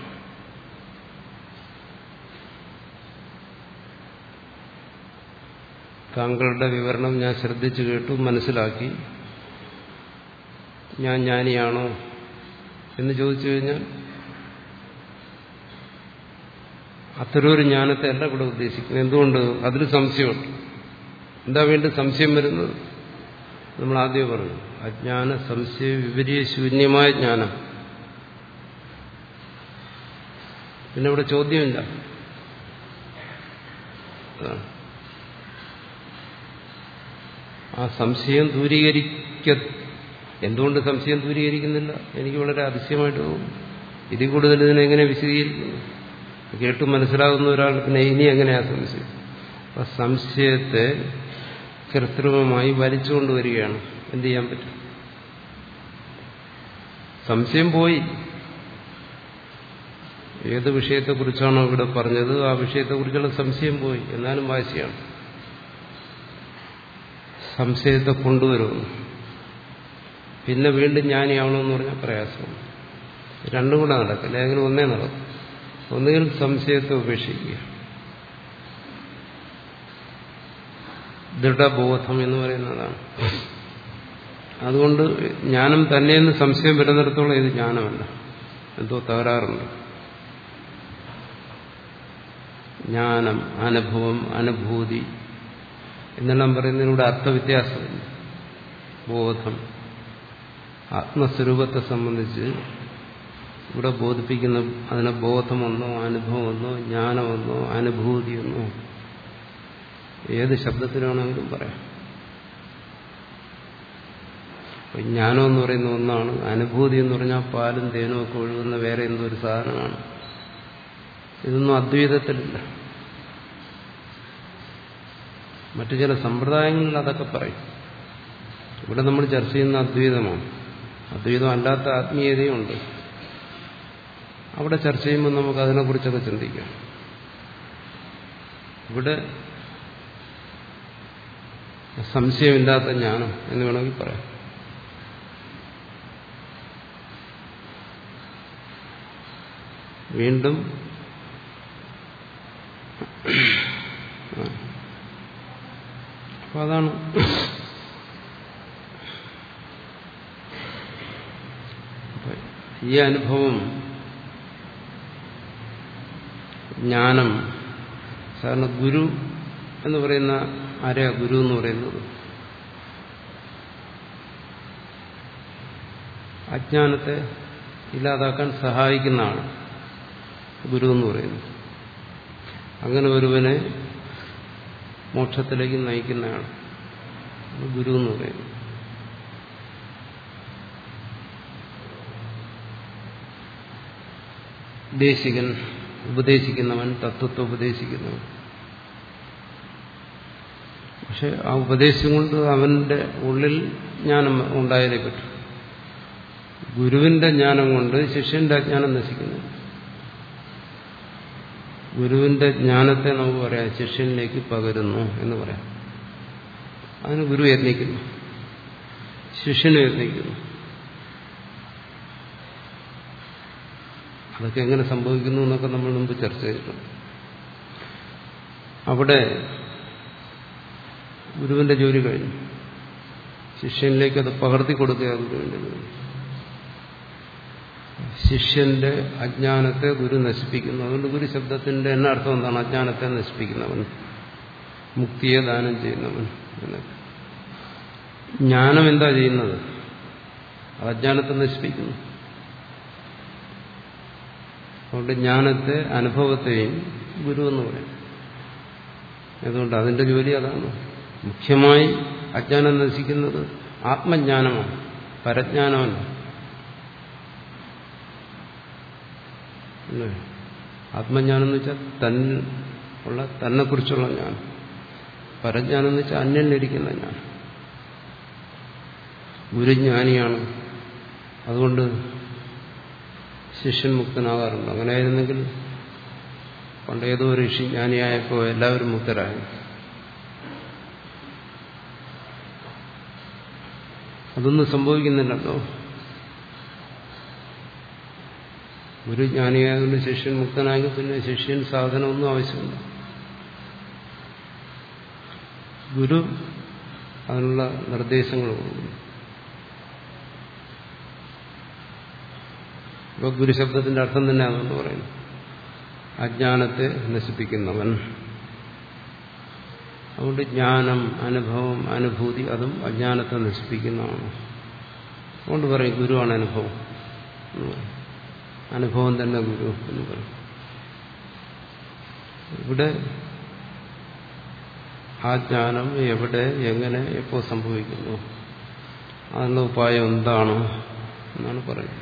താങ്കളുടെ വിവരണം ഞാൻ ശ്രദ്ധിച്ചു കേട്ടു മനസ്സിലാക്കി ഞാൻ ജ്ഞാനിയാണോ എന്ന് ചോദിച്ചു കഴിഞ്ഞാൽ അത്തരമൊരു ജ്ഞാനത്തെ അല്ല ഇവിടെ ഉദ്ദേശിക്കുന്നത് എന്തുകൊണ്ട് അതിൽ സംശയമുണ്ട് എന്താ വേണ്ടി സംശയം വരുന്നത് നമ്മൾ ആദ്യം പറഞ്ഞു അജ്ഞാന സംശയ വിപരീയ ശൂന്യമായ ജ്ഞാനം പിന്നെ ഇവിടെ ചോദ്യമില്ല അതാണ് ആ സംശയം ദൂരീകരിക്ക എന്തുകൊണ്ട് സംശയം ദൂരീകരിക്കുന്നില്ല എനിക്ക് വളരെ അതിശയമായിട്ട് തോന്നുന്നു ഇതിൽ കൂടുതൽ ഇതിനെങ്ങനെ വിശദീകരിക്കുന്നു കേട്ട് മനസ്സിലാകുന്ന ഒരാൾ പിന്നെ ഇനി എങ്ങനെയാ സംശയം അപ്പൊ സംശയത്തെ കൃത്രിമമായി വലിച്ചുകൊണ്ടുവരികയാണ് എന്ത് ചെയ്യാൻ പറ്റും സംശയം പോയി ഏത് വിഷയത്തെക്കുറിച്ചാണോ ഇവിടെ പറഞ്ഞത് ആ വിഷയത്തെക്കുറിച്ചുള്ള സംശയം പോയി എന്നാലും വാശിയാണ് സംശയത്തെ കൊണ്ടുവരുന്നു പിന്നെ വീണ്ടും ജ്ഞാനിയാവണമെന്ന് പറഞ്ഞാൽ പ്രയാസമാണ് രണ്ടും കൂടെ നടക്കില്ല ഏതെങ്കിലും ഒന്നേ നടക്കും ഒന്നുകിൽ സംശയത്തെ ഉപേക്ഷിക്കുക ദൃഢബോധം എന്ന് പറയുന്നതാണ് അതുകൊണ്ട് ജ്ഞാനം തന്നെയെന്ന് സംശയം വരുന്നിടത്തോളം ഇത് ജ്ഞാനമല്ല എന്തോ തകരാറുണ്ട് ജ്ഞാനം അനുഭവം അനുഭൂതി എന്നെല്ലാം പറയുന്നതിലൂടെ അർത്ഥവ്യത്യാസമില്ല ബോധം ആത്മസ്വരൂപത്തെ സംബന്ധിച്ച് ഇവിടെ ബോധിപ്പിക്കുന്ന അതിനെ ബോധമെന്നോ അനുഭവമെന്നോ ജ്ഞാനമെന്നോ അനുഭൂതിയെന്നോ ഏത് ശബ്ദത്തിലാണെങ്കിലും പറയാം ജ്ഞാനം എന്ന് പറയുന്ന ഒന്നാണ് അനുഭൂതി എന്ന് പറഞ്ഞാൽ പാലും തേനും ഒക്കെ ഒഴുകുന്ന വേറെ എന്തോ ഒരു സാധനമാണ് ഇതൊന്നും അദ്വൈതത്തിലില്ല മറ്റു ചില സമ്പ്രദായങ്ങളിൽ അതൊക്കെ പറയും ഇവിടെ നമ്മൾ ചർച്ച ചെയ്യുന്ന അദ്വൈതമാണ് അദ്വൈതം അല്ലാത്ത ആത്മീയതയുണ്ട് അവിടെ ചർച്ച ചെയ്യുമ്പോൾ നമുക്ക് അതിനെക്കുറിച്ചൊക്കെ ചിന്തിക്കാം ഇവിടെ സംശയമില്ലാത്ത ജ്ഞാനം എന്ന് വേണമെങ്കിൽ പറയാം വീണ്ടും അപ്പൊ അതാണ് ഈ അനുഭവം ജ്ഞാനം സാധാരണ ഗുരു എന്ന് പറയുന്ന ആരെയാ ഗുരു എന്ന് പറയുന്നത് അജ്ഞാനത്തെ ഇല്ലാതാക്കാൻ സഹായിക്കുന്നതാണ് ഗുരു എന്ന് പറയുന്നത് അങ്ങനെ ഒരുവനെ മോക്ഷത്തിലേക്ക് നയിക്കുന്നതാണ് ഗുരു എന്ന് പറയുന്നത് ദേശികൻ ഉപദേശിക്കുന്നവൻ തത്വത്തെ ഉപദേശിക്കുന്നവൻ പക്ഷെ ആ ഉപദേശം കൊണ്ട് അവന്റെ ഉള്ളിൽ ജ്ഞാനം ഉണ്ടായാലേ പറ്റും ഗുരുവിന്റെ ജ്ഞാനം കൊണ്ട് ശിഷ്യന്റെ അജ്ഞാനം നശിക്കുന്നു ഗുരുവിന്റെ ജ്ഞാനത്തെ നമുക്ക് പറയാം ശിഷ്യനിലേക്ക് പകരുന്നു എന്ന് പറയാം അതിന് ഗുരു യത്നിക്കുന്നു ശിഷ്യനും യത്നിക്കുന്നു അതൊക്കെ എങ്ങനെ സംഭവിക്കുന്നു എന്നൊക്കെ നമ്മൾ മുമ്പ് ചർച്ച ചെയ്തിട്ടുണ്ട് അവിടെ ഗുരുവിന്റെ ജോലി കഴിഞ്ഞു ശിഷ്യനിലേക്ക് അത് പകർത്തി കൊടുക്കുക ഗുരുവിന്റെ ജോലി ശിഷ്യന്റെ അജ്ഞാനത്തെ ഗുരു നശിപ്പിക്കുന്നു അതുകൊണ്ട് ഗുരു ശബ്ദത്തിന്റെ എന്ന അർത്ഥം എന്താണ് അജ്ഞാനത്തെ നശിപ്പിക്കുന്നവൻ മുക്തിയെ ദാനം ചെയ്യുന്നവൻ എന്നൊക്കെ ജ്ഞാനം എന്താ ചെയ്യുന്നത് അത് അജ്ഞാനത്തെ നശിപ്പിക്കുന്നു അതുകൊണ്ട് ജ്ഞാനത്തെ അനുഭവത്തെയും ഗുരു എന്ന് പറയും അതുകൊണ്ട് അതിന്റെ ജോലി അതാണ് മുഖ്യമായി അജ്ഞാനം നശിക്കുന്നത് ആത്മജ്ഞാനമാണ് പരജ്ഞാനമല്ല ആത്മജ്ഞാനം എന്ന് വെച്ചാൽ തന്നിൽ ഉള്ള തന്നെക്കുറിച്ചുള്ള ജ്ഞാനം പരജ്ഞാനം എന്ന് വെച്ചാൽ അന്യനിരിക്കുന്ന ജ്ഞാനം ഗുരുജ്ഞാനിയാണ് അതുകൊണ്ട് ശിഷ്യൻ മുക്തനാകാറുണ്ട് അങ്ങനെയായിരുന്നെങ്കിൽ പണ്ട് ഏതോ ഋഷി ജ്ഞാനിയായപ്പോൾ എല്ലാവരും മുക്തരായി അതൊന്നും സംഭവിക്കുന്നില്ലല്ലോ ഗുരു ജ്ഞാനിയായതുകൊണ്ട് ശിഷ്യൻ മുക്തനായെങ്കിൽ പിന്നെ ശിഷ്യൻ സാധനമൊന്നും ആവശ്യമില്ല ഗുരു അതിനുള്ള നിർദ്ദേശങ്ങൾ കൊടുക്കുന്നു ഇപ്പൊ ഗുരുശബ്ദത്തിന്റെ അർത്ഥം തന്നെ അതെന്ന് പറയുന്നു അജ്ഞാനത്തെ നശിപ്പിക്കുന്നവൻ അതുകൊണ്ട് ജ്ഞാനം അനുഭവം അനുഭൂതി അതും അജ്ഞാനത്തെ നശിപ്പിക്കുന്നതാണ് അതുകൊണ്ട് പറയും ഗുരുവാണ് അനുഭവം എന്ന് പറയും അനുഭവം തന്നെ ഗുരു എന്ന് പറയും ഇവിടെ ആ ജ്ഞാനം എവിടെ എങ്ങനെ എപ്പോ സംഭവിക്കുന്നു അതിനുള്ള ഉപായം എന്താണ് എന്നാണ് പറയുന്നത്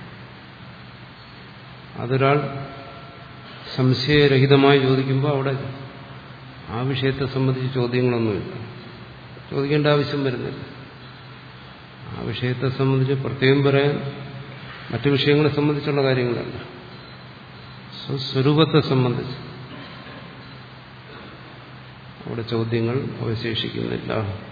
അതൊരാൾ സംശയരഹിതമായി ചോദിക്കുമ്പോൾ അവിടെ ആ വിഷയത്തെ സംബന്ധിച്ച് ചോദ്യങ്ങളൊന്നുമില്ല ചോദിക്കേണ്ട ആവശ്യം വരുന്നില്ല ആ വിഷയത്തെ സംബന്ധിച്ച് പ്രത്യേകം പറയാൻ മറ്റു വിഷയങ്ങളെ സംബന്ധിച്ചുള്ള കാര്യങ്ങളല്ല സ്വരൂപത്തെ സംബന്ധിച്ച് അവിടെ ചോദ്യങ്ങൾ അവശേഷിക്കുന്നില്ല